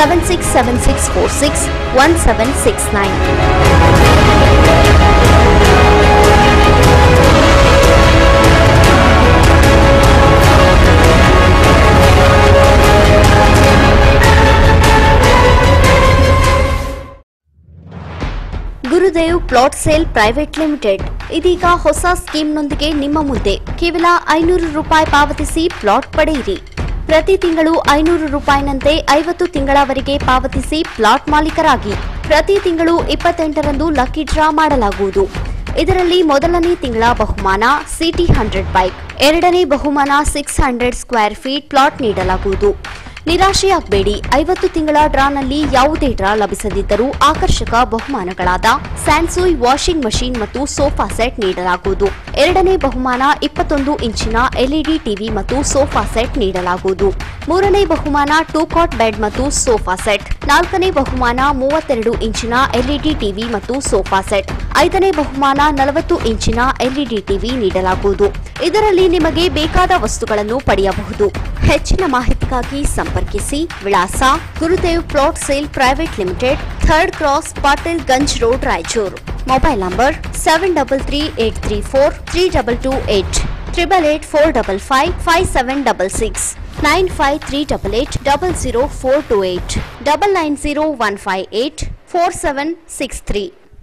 7676461769. Gurudev plot sale private limited ಇದೀಗ ಹೊಸ ಸ್ಕೀಮ್ನೊಂದಿಗೆ ನಿಮ್ಮ ಮುಂದೆ ಕೇವಲ ಐನೂರು ರೂಪಾಯಿ ಪಾವತಿಸಿ plot ಪಡೆಯಿರಿ ಪ್ರತಿ ತಿಂಗಳು ಐನೂರು ರೂಪಾಯಿನಂತೆ ಐವತ್ತು ತಿಂಗಳವರೆಗೆ ಪಾವತಿಸಿ ಪ್ಲಾಟ್ ಮಾಲೀಕರಾಗಿ ಪ್ರತಿ ತಿಂಗಳು ಇಪ್ಪತ್ತೆಂಟರಂದು ಲಕ್ಕಿ ಡ್ರಾ ಮಾಡಲಾಗುವುದು ಇದರಲ್ಲಿ ಮೊದಲನೇ ತಿಂಗಳ ಬಹುಮಾನ ಸಿಟಿ ಹಂಡ್ರೆಡ್ ಬೈಕ್ ಎರಡನೇ ಬಹುಮಾನ six hundred square feet plot ನೀಡಲಾಗುವುದು ನಿರಾಶೆಯಾಗಬೇಡಿ ಐವತ್ತು ತಿಂಗಳ ಡ್ರಾನಲ್ಲಿ ಯಾವುದೇ ಡ್ರಾ ಲಭಿಸದಿದ್ದರೂ ಆಕರ್ಷಕ ಬಹುಮಾನಗಳಾದ ಸ್ಯಾನ್ಸುಯ್ ವಾಷಿಂಗ್ ಮಷೀನ್ ಮತ್ತು ಸೋಫಾ ಸೆಟ್ ನೀಡಲಾಗುವುದು ಎರಡನೇ ಬಹುಮಾನ ಇಪ್ಪತ್ತೊಂದು ಇಂಚಿನ ಎಲ್ಇಡಿ ಟಿವಿ ಮತ್ತು ಸೋಫಾ ಸೆಟ್ ನೀಡಲಾಗುವುದು ಮೂರನೇ ಬಹುಮಾನ ಟೂ ಕಾಟ್ ಬೆಡ್ ಮತ್ತು ಸೋಫಾ ಸೆಟ್ ನಾಲ್ಕನೇ ಬಹುಮಾನ ಮೂವತ್ತೆರಡು ಇಂಚಿನ ಎಲ್ಇಡಿ ಟಿವಿ ಮತ್ತು ಸೋಫಾ ಸೆಟ್ ಐದನೇ ಬಹುಮಾನ ನಲವತ್ತು ಇಂಚಿನ ಎಲ್ಇಡಿ ಟಿವಿ ನೀಡಲಾಗುವುದು ಇದರಲ್ಲಿ ನಿಮಗೆ ಬೇಕಾದ ವಸ್ತುಗಳನ್ನು ಪಡೆಯಬಹುದು ಹೆಚ್ಚಿನ ಮಾಹಿತಿಗಾಗಿ ಸಂಪರ್ಕಿಸಿ ವಿಳಾಸ Gurudev plot sale private limited third cross Patil Gunj road Raichur mobile number seven double three eight three four three double two eight triple eight four double five five seven double six nine five three double eight double zero four two eight double nine zero one five eight four seven six three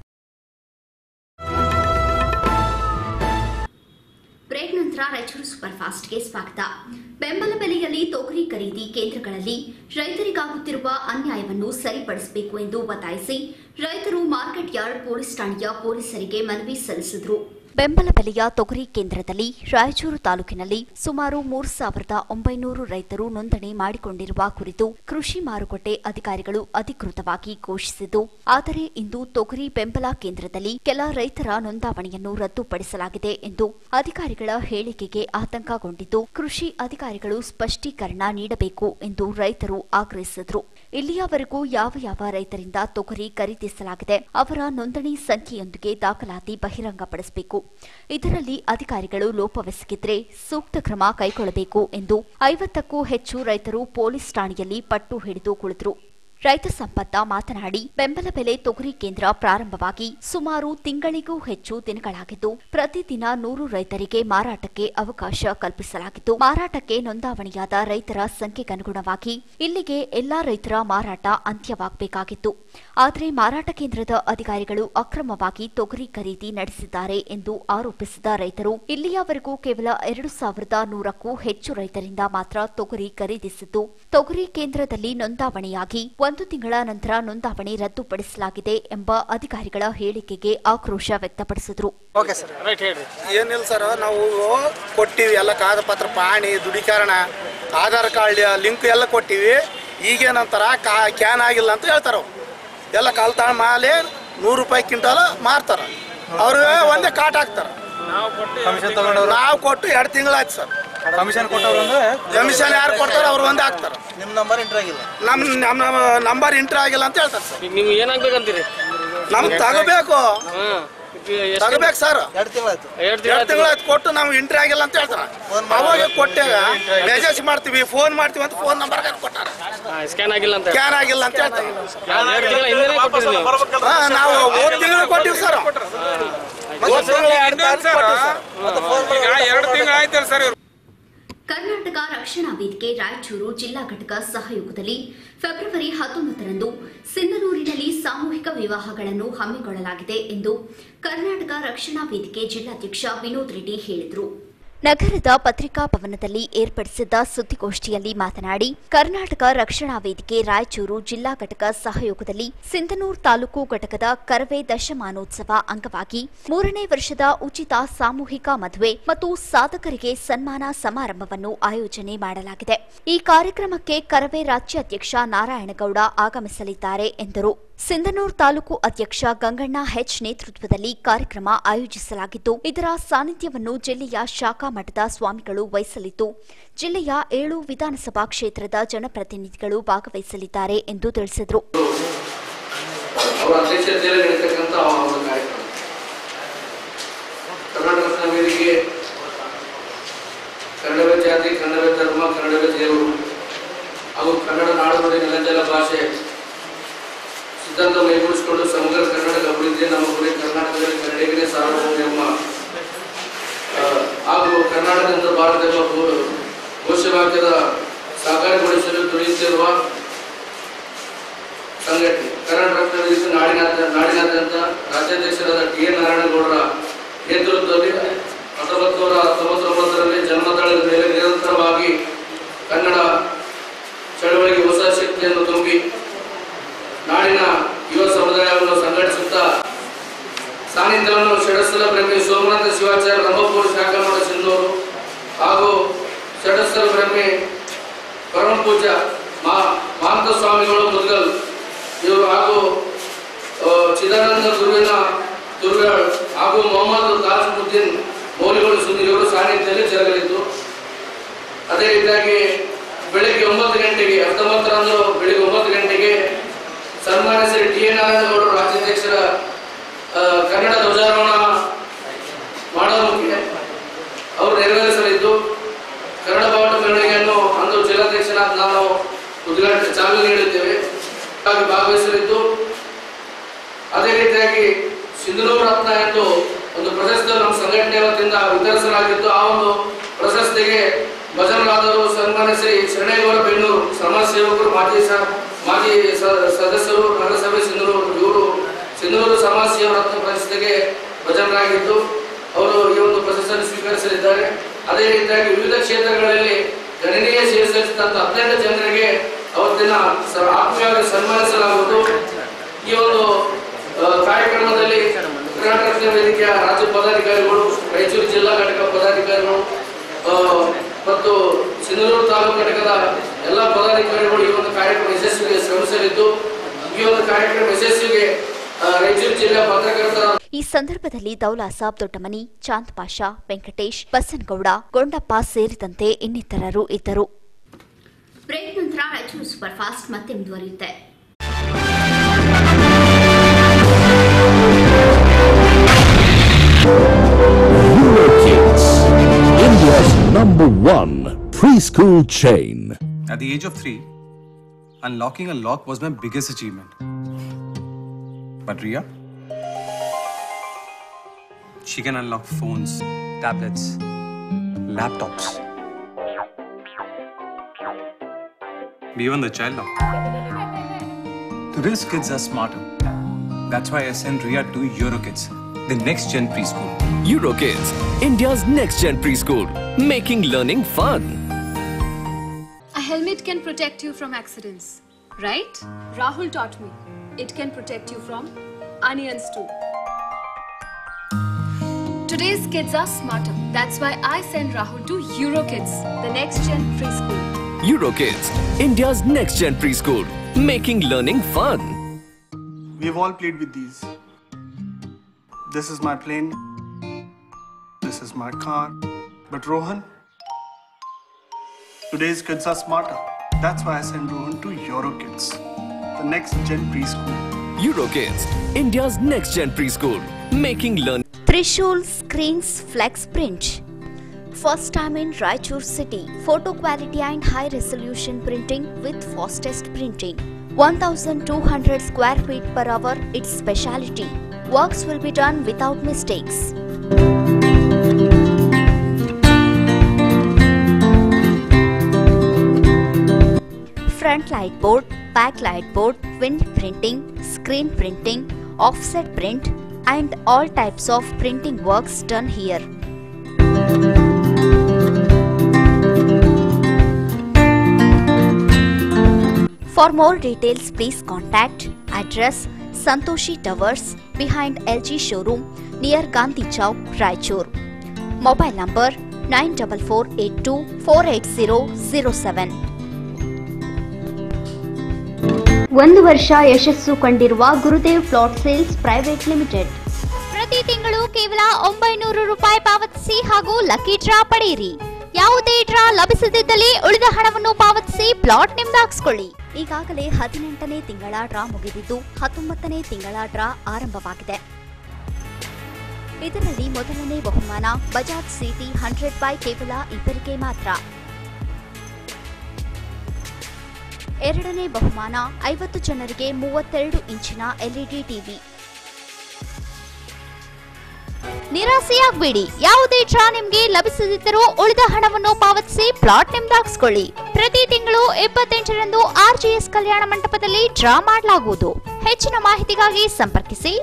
break ನಂತರ Raichur super ಫಾಸ್ಟ್ಗೆ ಸ್ವಾಗತ ಬೆಂಬಲ ಬೆಲೆಯಲ್ಲಿ ತೊಗರಿ ಖರೀದಿ ಕೇಂದ್ರಗಳಲ್ಲಿ ರೈತರಿಗಾಗುತ್ತಿರುವ ಅನ್ಯಾಯವನ್ನು ಸರಿಪಡಿಸಬೇಕು ಎಂದು ಒತ್ತಾಯಿಸಿ ರೈತರು ಮಾರ್ಕೆಟ್ ಯಾರ್ಡ್ ಪೊಲೀಸ್ ಠಾಣೆಯ ಪೊಲೀಸರಿಗೆ ಮನವಿ ಸಲ್ಲಿಸಿದರು ಬೆಂಬಲ ಬೆಲೆಯ ತೊಗರಿ ಕೇಂದ್ರದಲ್ಲಿ ರಾಯಚೂರು ತಾಲೂಕಿನಲ್ಲಿ ಸುಮಾರು ಮೂರು ಸಾವಿರದ ಒಂಬೈನೂರು ರೈತರು ನೋಂದಣಿ ಮಾಡಿಕೊಂಡಿರುವ ಕುರಿತು ಕೃಷಿ ಮಾರುಕಟ್ಟೆ ಅಧಿಕಾರಿಗಳು ಅಧಿಕೃತವಾಗಿ ಘೋಷಿಸಿದ್ದು ಆದರೆ ಇಂದು ತೊಗರಿ ಬೆಂಬಲ ಕೇಂದ್ರದಲ್ಲಿ ಕೆಲ ರೈತರ ನೋಂದಾವಣಿಯನ್ನು ರದ್ದುಪಡಿಸಲಾಗಿದೆ ಎಂದು ಅಧಿಕಾರಿಗಳ ಹೇಳಿಕೆಗೆ ಆತಂಕಗೊಂಡಿದ್ದು ಕೃಷಿ ಅಧಿಕಾರಿಗಳು ಸ್ಪಷ್ಟೀಕರಣ ನೀಡಬೇಕು ಎಂದು ರೈತರು ಆಗ್ರಹಿಸಿದರು ಇಲ್ಲಿಯವರೆಗೂ ಯಾವ ಯಾವ ರೈತರಿಂದ ತೊಗರಿ ಖರೀದಿಸಲಾಗಿದೆ ಅವರ ನೋಂದಣಿ ಸಂಖ್ಯೆಯೊಂದಿಗೆ ದಾಖಲಾತಿ ಬಹಿರಂಗಪಡಿಸಬೇಕು ಇದರಲ್ಲಿ ಅಧಿಕಾರಿಗಳು ಲೋಪವೆಸಗಿದ್ರೆ ಸೂಕ್ತ ಕ್ರಮ ಕೈಗೊಳ್ಳಬೇಕು ಎಂದು ಐವತ್ತಕ್ಕೂ ಹೆಚ್ಚು ರೈತರು ಪೊಲೀಸ್ ಠಾಣೆಯಲ್ಲಿ ಪಟ್ಟು ಹಿಡಿದು ಕುಳಿತರು ರೈತ ಸಂಪತ್ತ ಮಾತನಾಡಿ ಬೆಂಬಲ ಬೆಲೆ ತೊಗರಿ ಕೇಂದ್ರ ಪ್ರಾರಂಭವಾಗಿ ಸುಮಾರು ತಿಂಗಳಿಗೂ ಹೆಚ್ಚು ದಿನಗಳಾಗಿದ್ದು ಪ್ರತಿದಿನ ನೂರು ರೈತರಿಗೆ ಮಾರಾಟಕ್ಕೆ ಅವಕಾಶ ಕಲ್ಪಿಸಲಾಗಿದ್ದು ಮಾರಾಟಕ್ಕೆ ನೋಂದಾವಣಿಯಾದ ರೈತರ ಸಂಖ್ಯೆಗನುಗುಣವಾಗಿ ಇಲ್ಲಿಗೆ ಎಲ್ಲಾ ರೈತರ ಮಾರಾಟ ಅಂತ್ಯವಾಗಬೇಕಾಗಿತ್ತು ಆದರೆ ಮಾರಾಟ ಕೇಂದ್ರದ ಅಧಿಕಾರಿಗಳು ಅಕ್ರಮವಾಗಿ ತೊಗರಿ ಖರೀದಿ ನಡೆಸಿದ್ದಾರೆ ಎಂದು ಆರೋಪಿಸಿದ ರೈತರು ಇಲ್ಲಿಯವರೆಗೂ ಕೇವಲ ಎರಡು ಸಾವಿರದ ನೂರಕ್ಕೂ ಹೆಚ್ಚು ರೈತರಿಂದ ಮಾತ್ರ ತೊಗರಿ ಖರೀದಿಸಿದ್ದು ತೊಗರಿ ಕೇಂದ್ರದಲ್ಲಿ ನೋಂದಾವಣಿಯಾಗಿ ಒಂದು ತಿಂಗಳ ನಂತರ ನೋಂದಾವಣಿ ರದ್ದುಪಡಿಸಲಾಗಿದೆ ಎಂಬ ಅಧಿಕಾರಿಗಳ ಹೇಳಿಕೆಗೆ ಆಕ್ರೋಶ ವ್ಯಕ್ತಪಡಿಸಿದರು ಓಕೆ ಸರ್ ರೈಟ್ ಹೇಳ್ರಿ ಏನಿಲ್ಲ ಸರ್ ನಾವು ಕೊಟ್ಟಿವಿ ಎಲ್ಲ ಕಾಗದ ಪತ್ರ ಪಾಣಿ ದೃಢೀಕರಣ ಆಧಾರ್ ಕಾರ್ಡ್ ಲಿಂಕ್ ಎಲ್ಲ ಕೊಟ್ಟಿವಿ ಈಗೇನಂತಾರ ಕಾ ಕ್ಯಾನ್ ಆಗಿಲ್ಲ ಅಂತ ಹೇಳ್ತಾರ ಅವ್ರು ಎಲ್ಲ ಕಲ್ತಾಣ ಮಾಲೆ ನೂರು ರೂಪಾಯಿ ಕ್ವಿಂಟಲ್ ಮಾರ್ತಾರ ಅವ್ರು ಒಂದೇ ಕಾಟ್ ಹಾಕ್ತಾರ ಕಮಿಷನ್ ತಗೊಂಡವ್ರು ನಾವು ಕೊಟ್ಟು ಎರಡು ತಿಂಗಳಾಯ್ತು ಸರ್ ಕಮಿಷನ್ ಕೊಟ್ಟವ್ರು ಅಂದ್ರೆ ಕಮಿಷನ್ ಯಾರು ಕೊಡ್ತಾರ ಅವ್ರು ಒಂದೇ ಹಾಕ್ತಾರ ನಿಮ್ಮ ನಂಬರ್ ಎಂಟ್ರ್ ಆಗಿಲ್ಲ ನಮ್ಮ ನಮ್ಮ ನಂಬರ್ ಎಂಟ್ರಿ ಆಗಿಲ್ಲ ಅಂತ ಹೇಳ್ತಾರೆ ಸರ್ ನಿಮ್ಗೆ ಏನಾಗ್ಬೇಕಂತೀರಿ ನಮ್ಗೆ ತಗೋಬೇಕು ಹಾಂ ತಗೋಬೇಕು ಸರ್ ಎರಡು ತಿಂಗಳಾಯ್ತು ಎರಡು ಎರಡು ತಿಂಗಳಾಯ್ತು ಕೊಟ್ಟು ನಾವು ಎಂಟ್ರಿ ಆಗಿಲ್ಲ ಅಂತ ಹೇಳ್ತಾರ ಅವಾಗ ಕೊಟ್ಟಾಗ ಮೆಸೇಜ್ ಮಾಡ್ತೀವಿ ಫೋನ್ ಮಾಡ್ತೀವಿ ಅಂತ ಫೋನ್ ನಂಬರ್ ಕೊಟ್ಟಾರ ಸ್ಕ್ಯಾನ್ ಆಗಿಲ್ಲ ಅಂತ ಕ್ಯಾನ್ ಆಗಿಲ್ಲ ಅಂತ ಹೇಳ್ತಾರೆ ಎರಡು ತಿಂಗಳ ಹಿಂದೆನೇ ಕೊಟ್ಟಿರಿ ನೀವು ಹಾ, ನಾವು ಹೋದ್ ತಿಂಗಳು ಕೊಟ್ಟಿವಿ ಸರ್ ಹೋದ್ ತಿಂಗಳು ಎರಡು ತಾರೀಕು ಕೊಟ್ಟಿವಿ ಸರ್ ಎರಡು ತಿಂಗಳು ಆಯ್ತಲ್ಲ ಸರ್ ಕರ್ನಾಟಕ ರಕ್ಷಣಾ ವೇದಿಕೆ ರಾಯಚೂರು ಜಿಲ್ಲಾ ಘಟಕ ಸಹಯೋಗದಲ್ಲಿ ಫೆಬ್ರವರಿ ಹತ್ತೊಂಬತ್ತರಂದು ಸಿಂಧನೂರಿನಲ್ಲಿ ಸಾಮೂಹಿಕ ವಿವಾಹಗಳನ್ನು ಹಮ್ಮಿಕೊಳ್ಳಲಾಗಿದೆ ಎಂದು ಕರ್ನಾಟಕ ರಕ್ಷಣಾ ವೇದಿಕೆ ಜಿಲ್ಲಾಧ್ಯಕ್ಷ ವಿನೋದ್ ರೆಡ್ಡಿ ಹೇಳಿದರು ನಗರದ ಪತ್ರಿಕಾ ಭವನದಲ್ಲಿ ಏರ್ಪಡಿಸಿದ್ದ ಸುದ್ದಿಗೋಷ್ಠಿಯಲ್ಲಿ ಮಾತನಾಡಿ ಕರ್ನಾಟಕ ರಕ್ಷಣಾ ವೇದಿಕೆ ರಾಯಚೂರು ಜಿಲ್ಲಾ ಘಟಕ ಸಹಯೋಗದಲ್ಲಿ ಸಿಂಧನೂರು ತಾಲೂಕು ಘಟಕದ ಕರವೇ ದಶಮಾನೋತ್ಸವ ಅಂಗವಾಗಿ ಮೂರನೇ ವರ್ಷದ ಉಚಿತ ಸಾಮೂಹಿಕ ಮದುವೆ ಮತ್ತು ಸಾಧಕರಿಗೆ ಸನ್ಮಾನ ಸಮಾರಂಭವನ್ನು ಆಯೋಜನೆ ಮಾಡಲಾಗಿದೆ ಈ ಕಾರ್ಯಕ್ರಮಕ್ಕೆ ಕರವೇ ರಾಜ್ಯಾಧ್ಯಕ್ಷ ನಾರಾಯಣಗೌಡ ಆಗಮಿಸಲಿದ್ದಾರೆ ಎಂದರು ಸಿಂಧನೂರು ತಾಲೂಕು ಅಧ್ಯಕ್ಷ ಗಂಗಣ್ಣ ಹೆಚ್ ನೇತೃತ್ವದಲ್ಲಿ ಕಾರ್ಯಕ್ರಮ ಆಯೋಜಿಸಲಾಗಿದ್ದು ಇದರ ಸಾನ್ನಿಧ್ಯವನ್ನು ಜಿಲ್ಲೆಯ ಶಾಖಾ ಮಠದ ಸ್ವಾಮಿಗಳು ವಹಿಸಲಿದ್ದು ಜಿಲ್ಲೆಯ ಏಳು ವಿಧಾನಸಭಾ ಕ್ಷೇತ್ರದ ಜನಪ್ರತಿನಿಧಿಗಳು ಭಾಗವಹಿಸಲಿದ್ದಾರೆ ಎಂದು ತಿಳಿಸಿದರು ಅವರ ಅಧ್ಯಕ್ಷತೆಯಲ್ಲಿ ನಡೀತಕ್ಕಂಥ ಒಂದು ಕಾರ್ಯಕ್ರಮ ಕರ್ನಾಟಕ ರಕ್ಷಣಾ ವೇದಿಕೆ ಕನ್ನಡವೇ ಜಾತಿ ಕನ್ನಡವೇ ಧರ್ಮ ಕನ್ನಡವೇ ದೇವರು ಹಾಗೂ ಕನ್ನಡ ನಾಡು ನುಡಿ ನೆಲಜಲ ಭಾಷೆ ಸಿದ್ಧಾಂತ ಮೈಗೂಡಿಸಿಕೊಂಡು ಸಮಗ್ರ ಕರ್ನಾಟಕ ಅಭಿವೃದ್ಧಿ ನಮ್ಮ ಗುರಿ ಕರ್ನಾಟಕದಲ್ಲಿ ಕನ್ನಡಿಗರೇ ಸಾರ್ವಭೌಮ ಎಂಬ ಆ, ಹಾಗೂ ಕರ್ನಾಟಕ ಅಂತ ಭಾರತ ಎಂಬ ಘೋ- ಘೋಷವಾಕ್ಯದ ಸಾಕಾರಗೊಳಿಸಲು ದುಡಿಯುತ್ತಿರುವ ಸಂಘಟನೆ ಕನ್ನಡ ರತ್ನ ವೇದಿಕೆ ನಾಡಿನಾದ್ಯ ನಾಡಿನಾದ್ಯಂತ ರಾಜ್ಯಾಧ್ಯಕ್ಷರಾದ ಟಿ ಎನ್ ನಾರಾಯಣಗೌಡರ ನೇತೃತ್ವದಲ್ಲಿ ಹತ್ತೊಂಬತ್ತು ನೂರ ತೊಂಬತ್ತೊಂಬತ್ತರಲ್ಲಿ ಜನ್ಮದಳದ ಮೇಲೆ ನಿರಂತರವಾಗಿ ಕನ್ನಡ ಚಳವಳಿಗೆ ಹೊಸ ಶಕ್ತಿಯನ್ನು ತುಂಬಿ ನಾಡಿನ ಯುವ ಸಮುದಾಯವನ್ನು ಸಂಘಟಿಸುತ್ತಾ ಸಾನ್ನಿಧ್ಯವನ್ನು ಷಡಸ್ಥಲ ಬ್ರಹ್ಮಿ ಸೋಮನಾಥ ಶಿವಾಚಾರ್ಯ ರಂಭಪುರ ಶಾಖಾಮಠ ಸಿಂಧೂರು ಹಾಗೂ ಷಡಸ್ಥಲ ಬ್ರಹ್ಮಿ ಪರಮ ಪೂಜ್ಯ ಮಾ ಮಾಂತ ಸ್ವಾಮಿಗಳು ಮುದ್ಗಲ್ ಇವರು ಹಾಗೂ ಆ, ಚಿದಾನಂದ ಗುರುವಿನ ತುರ್ಗಾಳ್ ಹಾಗೂ ಮೊಹಮ್ಮದ್ ತಾಜ್ಮುದ್ದೀನ್ ಮೌಲಿಗಳು ಸುಂದರ ಇವರು ಸಾನ್ನಿಧ್ಯದಲ್ಲಿ ಜರುಗಲಿದ್ದು ಅದೇ ರೀತಿಯಾಗಿ ಬೆಳಿಗ್ಗೆ ಒಂಬತ್ತು ಗಂಟೆಗೆ ಹತ್ತೊಂಬತ್ತರಂದು ಬೆಳಿಗ್ಗೆ ಒಂಬತ್ತು ಗಂಟೆಗೆ ಸನ್ಮಾನ್ಯ ಶ್ರೀ ಟಿ ಎನ್ ನಾರಾಯಣಗೌಡರು ರಾಜ್ಯಾಧ್ಯಕ್ಷರ ಆ, ಕನ್ನಡ ಧ್ವಜಾರೋಹಣ ಮಾಡೋದಕ್ಕೆ ಅವರು ನೆರವೇರಿಸಲಿದ್ದು ಕನ್ನಡ ಬಾವುಟ ಮೆರವಣಿಗೆಯನ್ನು ಅಂದು ಜಿಲ್ಲಾಧ್ಯಕ್ಷರಾದ ನಾನು ಉದ್ಘಾಟನೆ ಚಾಲನೆ ನೀಡುತ್ತೇವೆ ಹಾಗೆ ಭಾಗವಹಿಸಲಿದ್ದು ಅದೇ ರೀತಿಯಾಗಿ ಸಿಂಧನೂರು ರತ್ನ ಎಂದು ಒಂದು ಪ್ರಶಸ್ತಿ ನಮ್ಮ ಸಂಘಟನೆ ವತಿಯಿಂದ ವಿತರಿಸಲಾಗಿದ್ದು ಆ ಒಂದು ಪ್ರಶಸ್ತಿಗೆ ಭಜನರಾದರು ಸನ್ಮಾನ್ಯ ಶ್ರೀ ಶರಣೇಗೌಡ ಬೆನ್ನೂರು ಸಮಾಜ ಸೇವಕರು ಮಾಜಿ ಸ- ಮಾಜಿ ಸ- ಸದಸ್ಯರು ನಗರಸಭೆ ಸಿಂಧನೂರು ಇವರು ಸಿಂಧನೂರು ಸಮಾಜ ಸೇವಾ ರತ್ನ ಪ್ರಶಸ್ತಿಗೆ ಭಜನರಾಗಿದ್ದು ಅವರು ಈ ಒಂದು ಪ್ರಶಸ್ತಿಯನ್ನು ಸ್ವೀಕರಿಸಲಿದ್ದಾರೆ ಅದೇ ರೀತಿಯಾಗಿ ವಿವಿಧ ಕ್ಷೇತ್ರಗಳಲ್ಲಿ ಗಣನೀಯ ಸೇವೆ ಸಲ್ಲಿಸಿದಂತ ಹದಿನೆಂಟು ಜನರಿಗೆ ಅವತ್ತಿನ ಸ- ಆತ್ಮೀಯವಾಗಿ ಸನ್ಮಾನಿಸಲಾಗುವುದು ಈ ಒಂದು ಆ, ಕಾರ್ಯಕ್ರಮದಲ್ಲಿ ಕರ್ನಾಟಕ ರಕ್ಷಣಾ ವೇದಿಕೆಯ ರಾಜ್ಯ ಪದಾಧಿಕಾರಿಗಳು ರಾಯಚೂರು ಜಿಲ್ಲಾ ಘಟಕ ಪದಾಧಿಕಾರಿಗಳು ಆ, ಮತ್ತು ಸಿಂಧನೂರು ತಾಲೂಕು ಘಟಕದ ಎಲ್ಲ ಪದಾಧಿಕಾರಿಗಳು ಈ ಒಂದು ಕಾರ್ಯಕ್ರಮ ಯಶಸ್ವಿಗೆ ಶ್ರಮಿಸಲಿದ್ದು ಈ ಒಂದು ಕಾರ್ಯಕ್ರಮ ಯಶಸ್ವಿಗೆ ಆ, ರಾಯಚೂರು ಜಿಲ್ಲೆಯ ಪತ್ರಕರ್ತರ ಈ ಸಂದರ್ಭದಲ್ಲಿ ದೌಲಾ ಸಾಬ್ ದೊಡ್ಡಮನಿ ಚಾಂದ್ ಪಾಷಾ ವೆಂಕಟೇಶ್ ಬಸನಗೌಡ ಗೊಂಡಪ್ಪ ಸೇರಿದಂತೆ ಇನ್ನಿತರರು ಇದ್ದರು ಬ್ರೇಕ್ ನಂತರ ರಾಯಚೂರು ಸೂಪರ್ ಫಾಸ್ಟ್ ಮತ್ತೆ ಮುಂದುವರಿಯುತ್ತೆ Eurokids, India's number one preschool chain. At the age of three, unlocking a lock was my biggest achievement. But Ria, she can unlock phones, tablets, laptops, even the child lock. Today's kids are smarter. That's why I sent Ria to Eurokids, the next gen preschool. Eurokids, India's next gen preschool, making learning fun. A helmet can protect you from accidents, right? Rahul taught me. It can protect you from onions too. Today's kids are smarter. That's why I send Rahul to Eurokids, the next gen preschool. Eurokids, India's next gen preschool, making learning fun. We've all played with these. This is my plane. This is my car. But Rohan, today's kids are smarter. That's why I send Rohan to Eurokids, the next gen preschool. Eurokids, India's next gen preschool, making learning. Trishul Screens Flex Print. First time in Raichur city. Photo quality and high resolution printing with fastest printing. 1200 square feet per hour, its speciality. Works will be done without mistakes. Front light board, back light board, wind printing, screen printing, offset print, and all types of printing works done here. For more details, please contact address Santoshi Towers behind LG showroom near Gandhi Chowk, Raichur. Mobile number 94482 48007. ಒಂದು ವರ್ಷ ಯಶಸ್ಸು ಕಂಡಿರುವ Gurudev plot sales private limited ಪ್ರತಿ ತಿಂಗಳು ಕೇವಲ ಒಂಬೈನೂರು ರೂಪಾಯಿ ಪಾವತಿಸಿ ಹಾಗೂ ಲಕ್ಕಿ ಡ್ರಾ ಪಡೆಯಿರಿ ಯಾವುದೇ ಡ್ರಾ ಲಭಿಸದಿದ್ದಲ್ಲಿ ಉಳಿದ ಹಣವನ್ನು ಪಾವತಿಸಿ ಪ್ಲಾಟ್ ನಿಂದಾಗಿಸಿಕೊಳ್ಳಿ ಈಗಾಗಲೇ ಹದಿನೆಂಟನೇ ತಿಂಗಳ ಡ್ರಾ ಮುಗಿದಿದ್ದು ಹತ್ತೊಂಬತ್ತನೇ ತಿಂಗಳ ಡ್ರಾ ಆರಂಭವಾಗಿದೆ ಇದರಲ್ಲಿ ಮೊದಲನೇ ಬಹುಮಾನ ಬಜಾಜ್ ಸಿಟಿ ಹಂಡ್ರೆಡ್ ಬೈ ಕೇವಲ ಇಬ್ಬರಿಗೆ ಮಾತ್ರ ಎರಡನೇ ಬಹುಮಾನ ಐವತ್ತು ಜನರಿಗೆ ಮೂವತ್ತೆರಡು ಇಂಚಿನ ಎಲ್ಇಡಿ ಟಿವಿ ನಿರಾಸೆಯಾಗಬೇಡಿ ಯಾವುದೇ ಡ್ರಾ ನಿಮ್ಗೆ ಲಭಿಸದಿದ್ದರೂ ಉಳಿದ ಹಣವನ್ನು ಪಾವತಿಸಿ ಪ್ಲಾಟ್ ನಿಮ್ದಾಗಿಸ್ಕೊಳ್ಳಿ ಪ್ರತಿ ತಿಂಗಳು ಇಪ್ಪತ್ತೆಂಟರಂದು ಆರ್ಜಿಎಸ್ ಕಲ್ಯಾಣ ಮಂಟಪದಲ್ಲಿ ಡ್ರಾ ಮಾಡಲಾಗುವುದು ಹೆಚ್ಚಿನ ಮಾಹಿತಿಗಾಗಿ ಸಂಪರ್ಕಿಸಿ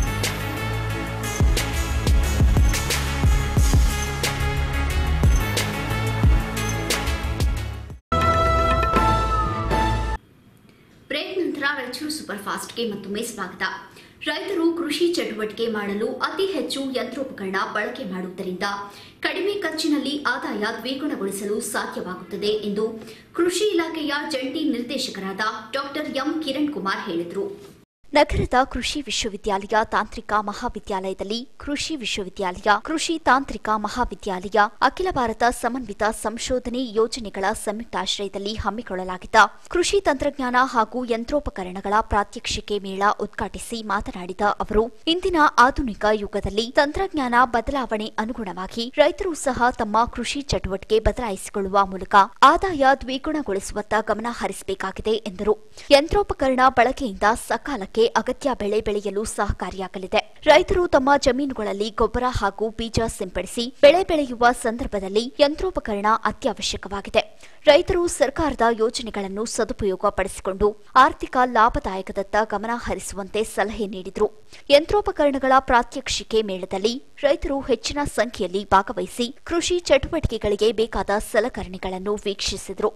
ಬ್ರೇಕ್ ನಂತರ ರಾಯಚೂರು ಸೂಪರ್ ಫಾಸ್ಟ್ಗೆ ಮತ್ತೊಮ್ಮೆ ಸ್ವಾಗತ ರೈತರು ಕೃಷಿ ಚಟುವಟಿಕೆ ಮಾಡಲು ಅತಿ ಹೆಚ್ಚು ಯಂತ್ರೋಪಕರಣ ಬಳಕೆ ಮಾಡುವುದರಿಂದ ಕಡಿಮೆ ಖರ್ಚಿನಲ್ಲಿ ಆದಾಯ ದ್ವಿಗುಣಗೊಳಿಸಲು ಸಾಧ್ಯವಾಗುತ್ತದೆ ಎಂದು ಕೃಷಿ ಇಲಾಖೆಯ ಜಂಟಿ ನಿರ್ದೇಶಕರಾದ ಡಾಕ್ಟರ್ ಎಂ ಕಿರಣ್ ಕುಮಾರ್ ಹೇಳಿದರು ನಗರದ ಕೃಷಿ ವಿಶ್ವವಿದ್ಯಾಲಯ ತಾಂತ್ರಿಕ ಮಹಾವಿದ್ಯಾಲಯದಲ್ಲಿ ಕೃಷಿ ವಿಶ್ವವಿದ್ಯಾಲಯ ಕೃಷಿ ತಾಂತ್ರಿಕ ಮಹಾವಿದ್ಯಾಲಯ ಅಖಿಲ ಭಾರತ ಸಮನ್ವಿತ ಸಂಶೋಧನೆ ಯೋಜನೆಗಳ ಸಂಯುಕ್ತಾಶ್ರಯದಲ್ಲಿ ಹಮ್ಮಿಕೊಳ್ಳಲಾಗಿದ್ದ ಕೃಷಿ ತಂತ್ರಜ್ಞಾನ ಹಾಗೂ ಯಂತ್ರೋಪಕರಣಗಳ ಪ್ರಾತ್ಯಕ್ಷಿಕೆ ಮೇಳ ಉದ್ಘಾಟಿಸಿ ಮಾತನಾಡಿದ ಅವರು ಇಂದಿನ ಆಧುನಿಕ ಯುಗದಲ್ಲಿ ತಂತ್ರಜ್ಞಾನ ಬದಲಾವಣೆ ಅನುಗುಣವಾಗಿ ರೈತರು ಸಹ ತಮ್ಮ ಕೃಷಿ ಚಟುವಟಿಕೆ ಬದಲಾಯಿಸಿಕೊಳ್ಳುವ ಮೂಲಕ ಆದಾಯ ದ್ವಿಗುಣಗೊಳಿಸುವತ್ತ ಗಮನ ಹರಿಸಬೇಕಾಗಿದೆ ಎಂದರು ಯಂತ್ರೋಪಕರಣ ಬಳಕೆಯಿಂದ ಸಕಾಲಕ್ಕೆ ಅಗತ್ಯ ಬೆಳೆ ಬೆಳೆಯಲು ಸಹಕಾರಿಯಾಗಲಿದೆ ರೈತರು ತಮ್ಮ ಜಮೀನುಗಳಲ್ಲಿ ಗೊಬ್ಬರ ಹಾಗೂ ಬೀಜ ಸಿಂಪಡಿಸಿ ಬೆಳೆ ಬೆಳೆಯುವ ಸಂದರ್ಭದಲ್ಲಿ ಯಂತ್ರೋಪಕರಣ ಅತ್ಯವಶ್ಯಕವಾಗಿದೆ ರೈತರು ಸರ್ಕಾರದ ಯೋಜನೆಗಳನ್ನು ಸದುಪಯೋಗ ಪಡಿಸಿಕೊಂಡು ಆರ್ಥಿಕ ಲಾಭದಾಯಕದತ್ತ ಗಮನ ಹರಿಸುವಂತೆ ಸಲಹೆ ನೀಡಿದರು ಯಂತ್ರೋಪಕರಣಗಳ ಪ್ರಾತ್ಯಕ್ಷಿಕೆ ಮೇಳದಲ್ಲಿ ರೈತರು ಹೆಚ್ಚಿನ ಸಂಖ್ಯೆಯಲ್ಲಿ ಭಾಗವಹಿಸಿ ಕೃಷಿ ಚಟುವಟಿಕೆಗಳಿಗೆ ಬೇಕಾದ ಸಲಕರಣೆಗಳನ್ನು ವೀಕ್ಷಿಸಿದರು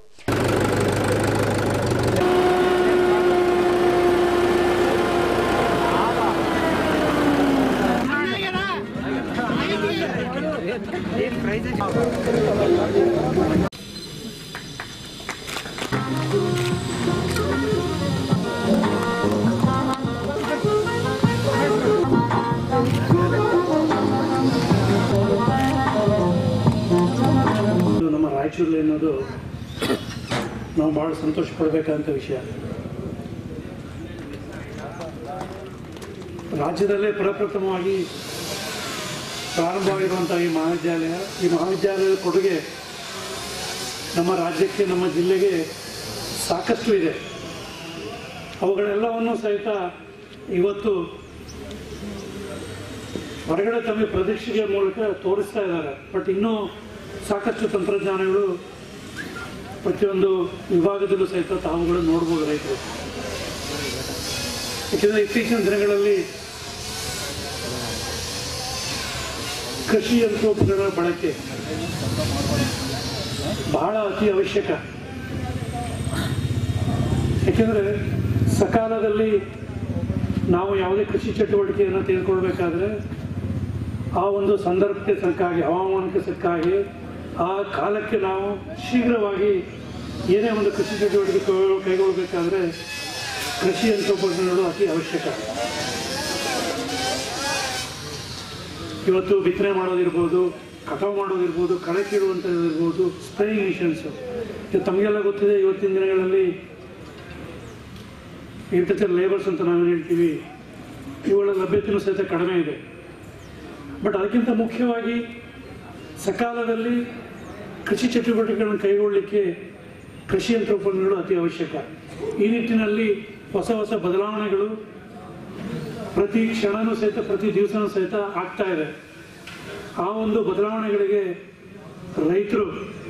ಇದು ನಮ್ಮ ರಾಯಚೂರಲ್ಲಿ ಅನ್ನೋದು ನಾವು ಭಾಳ ಸಂತೋಷ ಪಡಬೇಕಂತ ವಿಷಯ ರಾಜ್ಯದಲ್ಲೇ ಪ್ರಪ್ರಥಮವಾಗಿ ಪ್ರಾರಂಭವಾಗಿರುವಂಥ ಈ ಮಹಾವಿದ್ಯಾಲಯ ಈ ಮಹಾವಿದ್ಯಾಲಯದ ಕೊಡುಗೆ ನಮ್ಮ ರಾಜ್ಯಕ್ಕೆ ನಮ್ಮ ಜಿಲ್ಲೆಗೆ ಸಾಕಷ್ಟು ಇದೆ ಅವುಗಳೆಲ್ಲವನ್ನು ಸಹಿತ ಇವತ್ತು ಹೊರಗಡೆ ತಮಗೆ ಪ್ರದೀಕ್ಷೆಯ ಮೂಲಕ ತೋರಿಸ್ತಾ ಇದ್ದಾರೆ ಬಟ್ ಇನ್ನೂ ಸಾಕಷ್ಟು ತಂತ್ರಜ್ಞಾನಗಳು ಪ್ರತಿಯೊಂದು ವಿಭಾಗದಲ್ಲೂ ಸಹಿತ ತಾವುಗಳು ನೋಡ್ಬೋದು ರೈತರು ಯಾಕೆಂದರೆ ಇತ್ತೀಚಿನ ದಿನಗಳಲ್ಲಿ ಕೃಷಿ ಯಂತ್ರೋಪಕರಣ ಬಳಕೆ ಬಹಳ ಅತಿ ಅವಶ್ಯಕ ಯಾಕೆಂದರೆ ಸಕಾಲದಲ್ಲಿ ನಾವು ಯಾವುದೇ ಕೃಷಿ ಚಟುವಟಿಕೆಯನ್ನು ತೆಗೆದುಕೊಳ್ಬೇಕಾದ್ರೆ ಆ ಒಂದು ಸಂದರ್ಭಕ್ಕೆ ತಕ್ಕಾಗಿ ಹವಾಮಾನಕ್ಕೆ ತಕ್ಕಾಗಿ ಆ ಕಾಲಕ್ಕೆ ನಾವು ಶೀಘ್ರವಾಗಿ ಏನೇ ಒಂದು ಕೃಷಿ ಚಟುವಟಿಕೆ ಕೈ- ಕೈಗೊಳ್ಳಬೇಕಾದ್ರೆ ಕೃಷಿ ಯಂತ್ರೋಪಕರಣಗಳು ಅತಿ ಅವಶ್ಯಕ ಇವತ್ತು ಬಿತ್ತನೆ ಮಾಡೋದಿರ್ಬೋದು ಕಟಾವು ಮಾಡೋದಿರ್ಬೋದು ಕಳೆ ಕೀಳುವಂಥದ್ದು ಇರ್ಬೋದು ಸ್ಪ್ರೇಯಿಂಗ್ ಮಿಷನ್ಸು ಇದು ತಮಗೆಲ್ಲ ಗೊತ್ತಿದೆ ಇವತ್ತಿನ ದಿನಗಳಲ್ಲಿ ಇಂಟರ್ಚರ್ ಲೇಬರ್ಸ್ ಅಂತ ನಾವೇನು ಹೇಳ್ತೀವಿ ಇವುಗಳ ಲಭ್ಯತೆಯೂ ಸಹಿತ ಕಡಿಮೆ ಇದೆ ಬಟ್ ಅದಕ್ಕಿಂತ ಮುಖ್ಯವಾಗಿ ಸಕಾಲದಲ್ಲಿ ಕೃಷಿ ಚಟುವಟಿಕೆಗಳನ್ನು ಕೈಗೊಳ್ಳಲಿಕ್ಕೆ ಕೃಷಿ ಯಂತ್ರೋಪಕರಣಗಳು ಅತಿ ಅವಶ್ಯಕ ಈ ನಿಟ್ಟಿನಲ್ಲಿ ಹೊಸ ಹೊಸ ಬದಲಾವಣೆಗಳು ಪ್ರತಿ ಕ್ಷಣನೂ ಸಹಿತ ಪ್ರತಿ ದಿವಸನೂ ಸಹಿತ ಆಗ್ತಾ ಇದೆ ಆ ಒಂದು ಬದಲಾವಣೆಗಳಿಗೆ ರೈತರು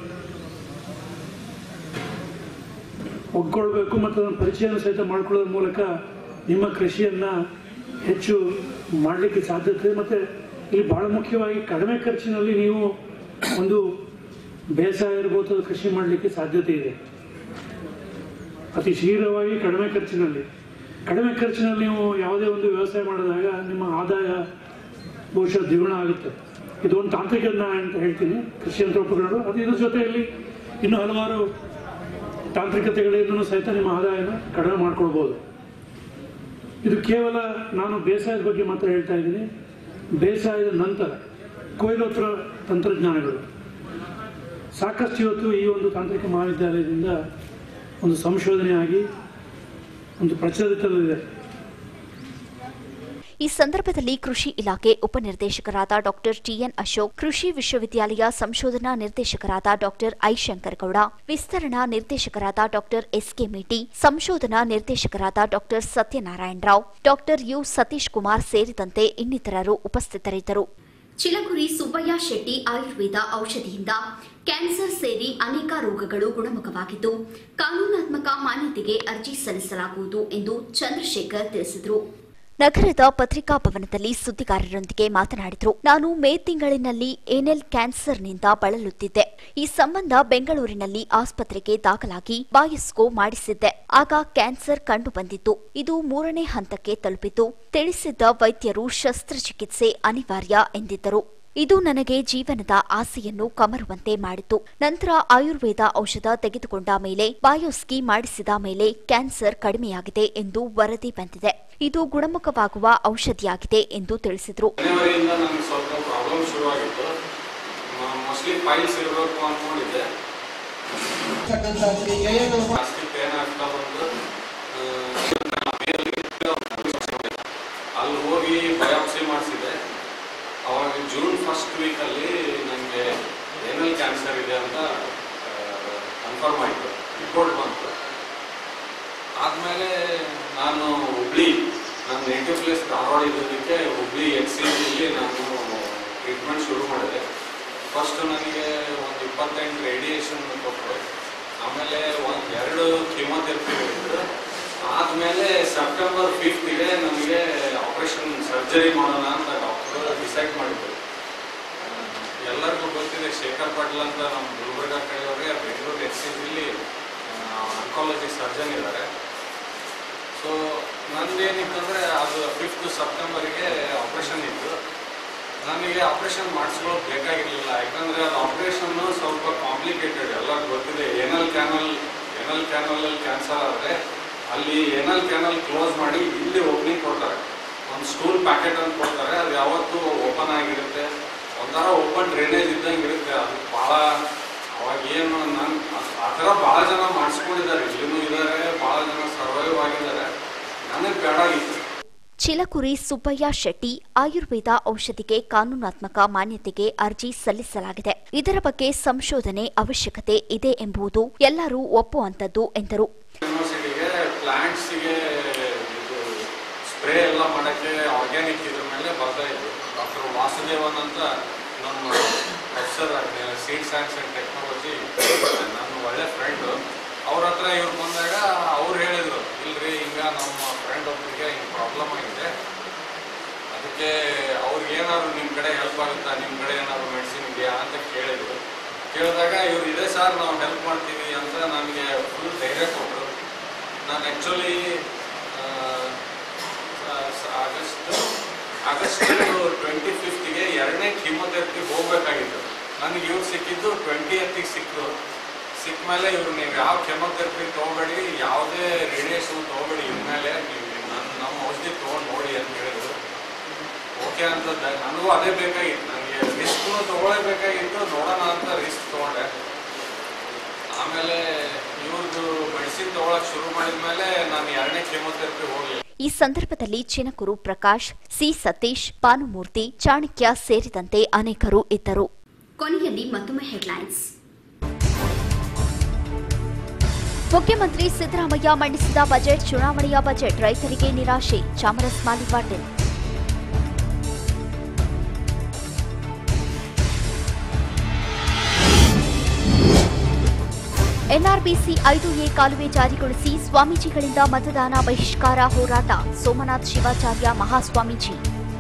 ಒಗ್ಕೊಳ್ಬೇಕು ಮತ್ತು ಅದನ್ನು ಪರಿಚಯನ ಸಹಿತ ಮಾಡ್ಕೊಳ್ಳೋದ್ರ ಮೂಲಕ ನಿಮ್ಮ ಕೃಷಿಯನ್ನು ಹೆಚ್ಚು ಮಾಡಲಿಕ್ಕೆ ಸಾಧ್ಯತೆ ಇದೆ ಮತ್ತು ಇಲ್ಲಿ ಬಹಳ ಮುಖ್ಯವಾಗಿ ಕಡಿಮೆ ಖರ್ಚಿನಲ್ಲಿ ನೀವು ಒಂದು ಬೇಸಾಯ ಇರ್ಬೋದು ಅದು ಕೃಷಿ ಮಾಡಲಿಕ್ಕೆ ಸಾಧ್ಯತೆ ಇದೆ ಅತಿ ಶೀಘ್ರವಾಗಿ ಕಡಿಮೆ ಖರ್ಚಿನಲ್ಲಿ ಕಡಿಮೆ ಖರ್ಚಿನಲ್ಲಿ ನೀವು ಯಾವುದೇ ಒಂದು ವ್ಯವಸಾಯ ಮಾಡಿದಾಗ ನಿಮ್ಮ ಆದಾಯ ಬಹುಶಃ ದ್ವಿಗುಣ ಆಗುತ್ತೆ ಇದು ಒಂದು ತಾಂತ್ರಿಕನ ಅಂತ ಹೇಳ್ತೀನಿ ಕೃಷಿ ಯಂತ್ರೋಪಕರಣಗಳು ಅದು ಇದ್ರ ಜೊತೆಯಲ್ಲಿ ಇನ್ನೂ ಹಲವಾರು ತಾಂತ್ರಿಕತೆಗಳಿಂದಲೂ ಸಹಿತ ನಿಮ್ಮ ಆದಾಯನ ಕಡಿಮೆ ಮಾಡ್ಕೊಳ್ಬೋದು ಇದು ಕೇವಲ ನಾನು ಬೇಸಾಯದ ಬಗ್ಗೆ ಮಾತ್ರ ಹೇಳ್ತಾ ಇದ್ದೀನಿ ಬೇಸಾಯದ ನಂತರ ಕೊಯ್ಲೋತ್ತರ ತಂತ್ರಜ್ಞಾನಗಳು ಸಾಕಷ್ಟು ಇವತ್ತು ಈ ಒಂದು ತಾಂತ್ರಿಕ ಮಹಾವಿದ್ಯಾಲಯದಿಂದ ಒಂದು ಸಂಶೋಧನೆ ಆಗಿ ಒಂದು ಪ್ರಚಲಿತದಲ್ಲಿದೆ ಈ ಸಂದರ್ಭದಲ್ಲಿ ಕೃಷಿ ಇಲಾಖೆ ಉಪನಿರ್ದೇಶಕರಾದ ಡಾಕ್ಟರ್ ಟಿಎನ್ ಅಶೋಕ್ ಕೃಷಿ ವಿಶ್ವವಿದ್ಯಾಲಯ ಸಂಶೋಧನಾ ನಿರ್ದೇಶಕರಾದ ಡಾಕ್ಟರ್ ಐ ಶಂಕರಗೌಡ ವಿಸ್ತರಣಾ ನಿರ್ದೇಶಕರಾದ ಡಾಕ್ಟರ್ ಎಸ್ಕೆ ಮೇಟಿ ಸಂಶೋಧನಾ ನಿರ್ದೇಶಕರಾದ doctor Satyanarayana Rao doctor U Satish Kumar ಸೇರಿದಂತೆ ಇನ್ನಿತರರು ಉಪಸ್ಥಿತರಿದ್ದರು ಚಿಲಕುರಿ ಸುಬ್ಬಯ್ಯ ಶೆಟ್ಟಿ ಆಯುರ್ವೇದ ಔಷಧಿಯಿಂದ ಕ್ಯಾನ್ಸರ್ ಸೇರಿ ಅನೇಕ ರೋಗಗಳು ಗುಣಮುಖವಾಗಿದ್ದು ಕಾನೂನಾತ್ಮಕ ಮಾನ್ಯತೆಗೆ ಅರ್ಜಿ ಸಲ್ಲಿಸಲಾಗುವುದು ಎಂದು ಚಂದ್ರಶೇಖರ್ ತಿಳಿಸಿದರು ನಗರದ ಪತ್ರಿಕಾ ಭವನದಲ್ಲಿ ಸುದ್ದಿಗಾರರೊಂದಿಗೆ ಮಾತನಾಡಿದರು ನಾನು ಮೇ ತಿಂಗಳಿನಲ್ಲಿ ಏನೆಲ್ ಕ್ಯಾನ್ಸರ್ನಿಂದ ಬಳಲುತ್ತಿದ್ದೆ ಈ ಸಂಬಂಧ ಬೆಂಗಳೂರಿನಲ್ಲಿ ಆಸ್ಪತ್ರೆಗೆ ದಾಖಲಾಗಿ ಬಾಯಸ್ಕೋ ಮಾಡಿಸಿದ್ದೆ ಆಗ ಕ್ಯಾನ್ಸರ್ ಕಂಡು ಬಂದಿತ್ತು ಇದು ಮೂರನೇ ಹಂತಕ್ಕೆ ತಲುಪಿತು ತಿಳಿಸಿದ್ದ ವೈದ್ಯರು ಶಸ್ತ್ರಚಿಕಿತ್ಸೆ ಅನಿವಾರ್ಯ ಎಂದಿದ್ದರು ಇದು ನನಗೆ ಜೀವನದ ಆಸೆಯನ್ನು ಕಮರುವಂತೆ ಮಾಡಿತು ನಂತರ ಆಯುರ್ವೇದ ಔಷಧ ತೆಗೆದುಕೊಂಡ ಮೇಲೆ ಬಾಯೋಸ್ಕಿ ಮಾಡಿಸಿದ ಮೇಲೆ ಕ್ಯಾನ್ಸರ್ ಕಡಿಮೆಯಾಗಿದೆ ಎಂದು ವರದಿ ಬಂದಿದೆ ಇದು ಗುಣಮುಖವಾಗುವ ಔಷಧಿಯಾಗಿದೆ ಎಂದು ತಿಳಿಸಿದರು ಜನವರಿಯಿಂದ ನನಗೆ ಸ್ವಲ್ಪ ಪ್ರಾಬ್ಲಮ್ ಶುರುವಾಗಿತ್ತು ಮೋಸ್ಟ್ಲಿ ಫೈಲ್ಸ್ ಇರಬೇಕು ಅಂದ್ಕೊಂಡಿದ್ದೆ ಜಾಸ್ತಿ ಪೇನ್ ಆಗ್ತಾ ಬಂದು ಆ, ಅಲ್ಲಿ ಹೋಗಿ ಬಯಾಪ್ಸಿ ಮಾಡಿಸಿದೆ ಅವಾಗ ಜೂನ್ ಫಸ್ಟ್ ವೀಕಲ್ಲಿ ನನಗೆ ಏನಲ್ ಕ್ಯಾನ್ಸರ್ ಇದೆ ಅಂತ ಕನ್ಫರ್ಮ್ ಆಯಿತು ರಿಪೋರ್ಟ್ ಬಂತು ಆದಮೇಲೆ ನಾನು ಹುಬ್ಳಿ ನನ್ನ ನೇಟಿವ್ ಪ್ಲೇಸ್ ಧಾರವಾಡ ಇದ್ದದಕ್ಕೆ ಹುಬ್ಳಿ ಎಕ್ಸ್ ಇಲ್ಲಿ ನಾನು ಟ್ರೀಟ್ಮೆಂಟ್ ಶುರು ಮಾಡಿದೆ ಫಸ್ಟ್ ನನಗೆ ಒಂದು ಇಪ್ಪತ್ತೆಂಟು ರೇಡಿಯೇಷನ್ ಕೊಟ್ಟರು ಆಮೇಲೆ ಒಂದು ಎರಡು ಕೀಮೋಥೆರಪಿ ಹೇಳಿದ್ರು ಆದಮೇಲೆ ಸೆಪ್ಟೆಂಬರ್ ಫಿಫ್ತಿಗೆ ನನಗೆ ಆಪರೇಷನ್ ಸರ್ಜರಿ ಮಾಡೋಣ ಅಂತ ಡಾಕ್ಟರ್ ಡಿಸೈಡ್ ಮಾಡಿದ್ರು ಎಲ್ಲರಿಗೂ ಗೊತ್ತಿದೆ ಶೇಖರ್ ಪಾಟೀಲ್ ಅಂತ ನಮ್ಮ ಗುಲ್ಬರ್ಗ ಕಡೆಯವ್ರಿಗೆ ಬೆಂಗಳೂರು ಎಕ್ಸ್ ಇಲ್ಲಿ ಆಂಕಾಲಜಿ ಸರ್ಜನ್ ಇದ್ದಾರೆ ಸೊ ನಂದೇನಿತ್ತಂದರೆ ಅದು ಫಿಫ್ತ್ ಸೆಪ್ಟೆಂಬರ್ಗೆ ಆಪ್ರೇಷನ್ ಇತ್ತು ನನಗೆ ಆಪ್ರೇಷನ್ ಮಾಡಿಸ್ಕೊಳ್ಳೋದು ಬೇಕಾಗಿರಲಿಲ್ಲ ಯಾಕಂದರೆ ಅದು ಆಪ್ರೇಷನ್ನು ಸ್ವಲ್ಪ ಕಾಂಪ್ಲಿಕೇಟೆಡ್ ಎಲ್ಲರಿಗೂ ಗೊತ್ತಿದೆ ಏನಲ್ ಕ್ಯಾನಲ್ ಏನಲ್ ಕ್ಯಾನಲಲ್ಲಿ ಕ್ಯಾನ್ಸರ್ ಆದರೆ ಅಲ್ಲಿ ಏನಲ್ ಕ್ಯಾನಲ್ ಕ್ಲೋಸ್ ಮಾಡಿ ಇಲ್ಲಿ ಓಪನಿಂಗ್ ಕೊಡ್ತಾರೆ ಒಂದು ಸ್ಟೂಲ್ ಪ್ಯಾಕೆಟ್ ಅಂತ ಕೊಡ್ತಾರೆ ಅದು ಯಾವತ್ತೂ ಓಪನ್ ಆಗಿರುತ್ತೆ ಒಂಥರ ಓಪನ್ ಡ್ರೈನೇಜ್ ಇದ್ದಂಗೆ ಇರುತ್ತೆ ಅದು ಭಾಳ ಅವಾಗ ಏನು ನಾನು ಆ ಥರ ಭಾಳ ಜನ ಮಾಡಿಸ್ಕೊಂಡಿದ್ದಾರೆ ಇಲ್ಲಿನೂ ಇದ್ದಾರೆ ಭಾಳ ಜನ ಸರ್ವೈವ್ ಆಗಿದ್ದಾರೆ ನನಗೆ ಬೇಡ ಇತ್ತು ಚಿಲಕುರಿ ಸುಬ್ಬಯ್ಯ ಶೆಟ್ಟಿ ಆಯುರ್ವೇದ ಔಷಧಿಗೆ ಕಾನೂನಾತ್ಮಕ ಮಾನ್ಯತೆಗೆ ಅರ್ಜಿ ಸಲ್ಲಿಸಲಾಗಿದೆ ಇದರ ಬಗ್ಗೆ ಸಂಶೋಧನೆ ಅವಶ್ಯಕತೆ ಇದೆ ಎಂಬುದು ಎಲ್ಲರೂ ಒಪ್ಪುವಂತದ್ದು ಎಂದರು ಯೂನಿವರ್ಸಿಟಿಗೆ ಪ್ಲಾಂಟ್ಸಿಗೆ ಇದು ಸ್ಪ್ರೇ ಎಲ್ಲ ಮಾಡೋಕ್ಕೆ ಆರ್ಗ್ಯಾನಿಕ್ ಇದ್ರ ಮೇಲೆ ಬರ್ತಾ ಇದ್ರು ಡಾಕ್ಟರ್ ವಾಸುದೇವನ್ ಅಂತ ನಮ್ಮ professor seed science and technology ನನ್ನ ಒಳ್ಳೆ ಫ್ರೆಂಡು ಅವ್ರ ಹತ್ರ ಇವ್ರು ಬಂದಾಗ ಅವ್ರು ಹೇಳಿದರು ಇಲ್ರಿ ಹಿಂಗ ನಮ್ಮ ಫ್ರೆಂಡ್ ಒಬ್ಬರಿಗೆ ಹಿಂಗೆ ಪ್ರಾಬ್ಲಮ್ ಆಗಿದೆ ಅದಕ್ಕೆ ಅವ್ರಿಗೆ ಏನಾದ್ರು ನಿಮ್ಮ ಕಡೆ ಹೆಲ್ಪ್ ಆಗುತ್ತಾ ನಿಮ್ಮ ಕಡೆ ಏನಾದ್ರು ಮೆಡಿಸಿನ್ ಇದೆಯಾ ಅಂತ ಕೇಳಿದ್ರು ಕೇಳಿದಾಗ ಇವ್ರು ಇದೆ ಸರ್ ನಾವು ಹೆಲ್ಪ್ ಮಾಡ್ತೀವಿ ಅಂತ ನನಗೆ ಫುಲ್ ಧೈರ್ಯ ಕೊಟ್ಟರು ನಾನು ಆ್ಯಕ್ಚುಲಿ ಆಗಸ್ಟ್ ಆಗಸ್ಟ್ ಟ್ವೆಂಟಿ ಫಿಫ್ತ್ಗೆ ಎರಡನೇ ಕೀಮೋಥೆರಪಿ ಹೋಗಬೇಕಾಗಿತ್ತು ನನಗೆ ಇವ್ರು ಸಿಕ್ಕಿದ್ದು ಟ್ವೆಂಟಿ ಎತ್ತಿಗೆ ಸಿಕ್ತು ಸಿಕ್ಕ ಮೇಲೆ ಇವ್ರು ನೀವು ಯಾವ ಕೆಮೊಥೆರಪಿ ತೊಗೊಬೇಡಿ ಯಾವುದೇ ರೇಡಿಯೇಷನ್ ತೊಗೊಬೇಡಿ ಇನ್ಮೇಲೆ ನೀವು ನನ್ನ ನಮ್ಮ ಔಷಧಿ ತೊಗೊಂಡು ನೋಡಿ ಅಂತ ಹೇಳಿದ್ರು ಓಕೆ ಅಂತ ದ- ನನಗೂ ಅದೇ ಬೇಕಾಗಿತ್ತು ನನಗೆ ರಿಸ್ಕ್ನು ತೊಗೊಳ್ಳೇಬೇಕಾಗಿತ್ತು ನೋಡೋಣ ಅಂತ ರಿಸ್ಕ್ ತೊಗೊಂಡೆ ಆಮೇಲೆ ಇವ್ರದ್ದು ಮೆಡಿಸಿನ್ ತೊಗೊಳಕ್ಕೆ ಶುರು ಮಾಡಿದ ಮೇಲೆ ನಾನು ಎರಡನೇ ಕೆಮೊಥೆರಪಿ ಹೋಗಲಿಲ್ಲ ಈ ಸಂದರ್ಭದಲ್ಲಿ ಚಿನಕುರು ಪ್ರಕಾಶ್ ಸಿ ಸತೀಶ್ ಭಾನುಮೂರ್ತಿ ಚಾಣಕ್ಯ ಸೇರಿದಂತೆ ಅನೇಕರು ಇದ್ದರು ಕೊನೆಯಲ್ಲಿ ಮತ್ತೊಮ್ಮೆ ಹೆಡ್ಲೈನ್ಸ್ ಮುಖ್ಯಮಂತ್ರಿ ಸಿದ್ದರಾಮಯ್ಯ ಮಂಡಿಸಿದ ಬಜೆಟ್ ಚುನಾವಣೆಯ ಬಜೆಟ್ ರೈತರಿಗೆ ನಿರಾಶೆ ಚಾಮರಸ್ಮಾಲಿ ಪಾಟೀಲ್ ಎನ್ಆರ್ಬಿಸಿ ಐದು ಎ ಕಾಲುವೆ ಜಾರಿಗೊಳಿಸಿ ಸ್ವಾಮೀಜಿಗಳಿಂದ ಮತದಾನ ಬಹಿಷ್ಕಾರ ಹೋರಾಟ ಸೋಮನಾಥ್ ಶಿವಾಚಾರ್ಯ ಮಹಾಸ್ವಾಮೀಜಿ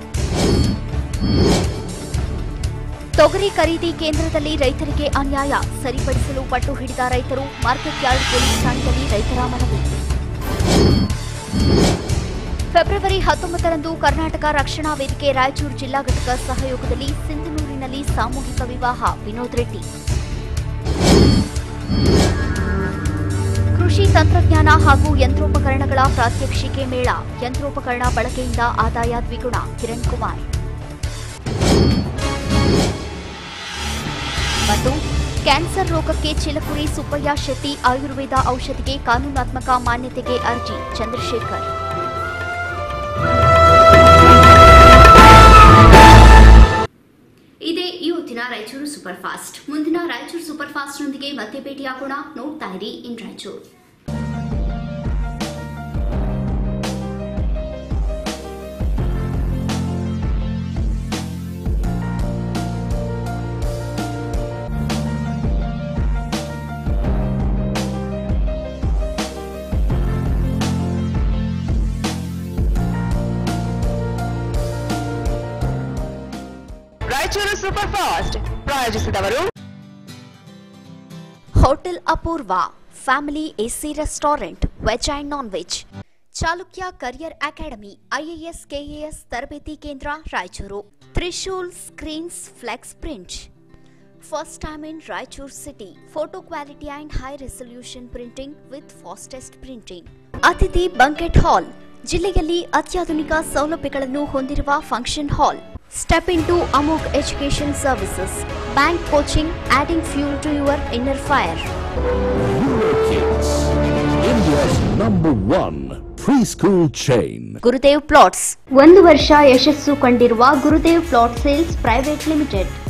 ತೊಗರಿ ಖರೀದಿ ಕೇಂದ್ರದಲ್ಲಿ ರೈತರಿಗೆ ಅನ್ಯಾಯ ಸರಿಪಡಿಸಲು ಪಟ್ಟು ಹಿಡಿದ ರೈತರು ಮಾರ್ಕೆಟ್ ಯಾರ್ಡ್ ಪೊಲೀಸ್ ಠಾಣೆಯಲ್ಲಿ ರೈತರ ಮನವಿ ಫೆಬ್ರವರಿ ಹತ್ತೊಂಬತ್ತರಂದು ಕರ್ನಾಟಕ ರಕ್ಷಣಾ ವೇದಿಕೆ ರಾಯಚೂರು ಜಿಲ್ಲಾ ಘಟಕ ಸಹಯೋಗದಲ್ಲಿ ಸಿಂಧನೂರಿನಲ್ಲಿ ಸಾಮೂಹಿಕ ವಿವಾಹ ವಿನೋದ್ ರೆಡ್ಡಿ ಕೃಷಿ ತಂತ್ರಜ್ಞಾನ ಹಾಗೂ ಯಂತ್ರೋಪಕರಣಗಳ ಪ್ರಾತ್ಯಕ್ಷಿಕೆ ಮೇಳ ಯಂತ್ರೋಪಕರಣ ಬಳಕೆಯಿಂದ ಆದಾಯ ದ್ವಿಗುಣ ಕಿರಣ್ ಕುಮಾರ್ ಮತ್ತು ಕ್ಯಾನ್ಸರ್ ರೋಗಕ್ಕೆ ಚಿಲಕುರಿ ಸುಬ್ಬಯ್ಯ ಶೆಟ್ಟಿ ಆಯುರ್ವೇದ ಔಷಧಿಗೆ ಕಾನೂನಾತ್ಮಕ ಮಾನ್ಯತೆಗೆ ಅರ್ಜಿ ಚಂದ್ರಶೇಖರ್ ಇದೇ ಈ ಹೊತ್ತಿನ ರಾಯಚೂರು ಸೂಪರ್ ಫಾಸ್ಟ್ ಮುಂದಿನ ರಾಯಚೂರು ಸೂಪರ್ ಫಾಸ್ಟ್ನೊಂದಿಗೆ ಮತ್ತೆ ಭೇಟಿಯಾಗೋಣ ನೋಡ್ತಾ ಇರಿ ಇನ್ ರಾಯಚೂರು ಸೂಪರ್ ಫಾಸ್ಟ್ ಪ್ರಾಯೋಜಿಸಿದವರು hotel Apoorva family AC restaurant veg and non veg Chalukya career academy IAS KAS ತರಬೇತಿ ಕೇಂದ್ರ Raichur Trishul screens flex print first time in Raichur city photo quality and high resolution printing with fastest printing ಅತಿಥಿ banquet hall ಜಿಲ್ಲೆಯಲ್ಲಿ ಅತ್ಯಾಧುನಿಕ ಸೌಲಭ್ಯಗಳನ್ನು ಹೊಂದಿರುವ function hall step into Amog education services bank coaching adding fuel to your inner fire Kids, India's number one preschool chain. Gurudev plots ಒಂದು ವರ್ಷ ಯಶಸ್ಸು ಕಂಡಿರುವ Gurudev plot sales private limited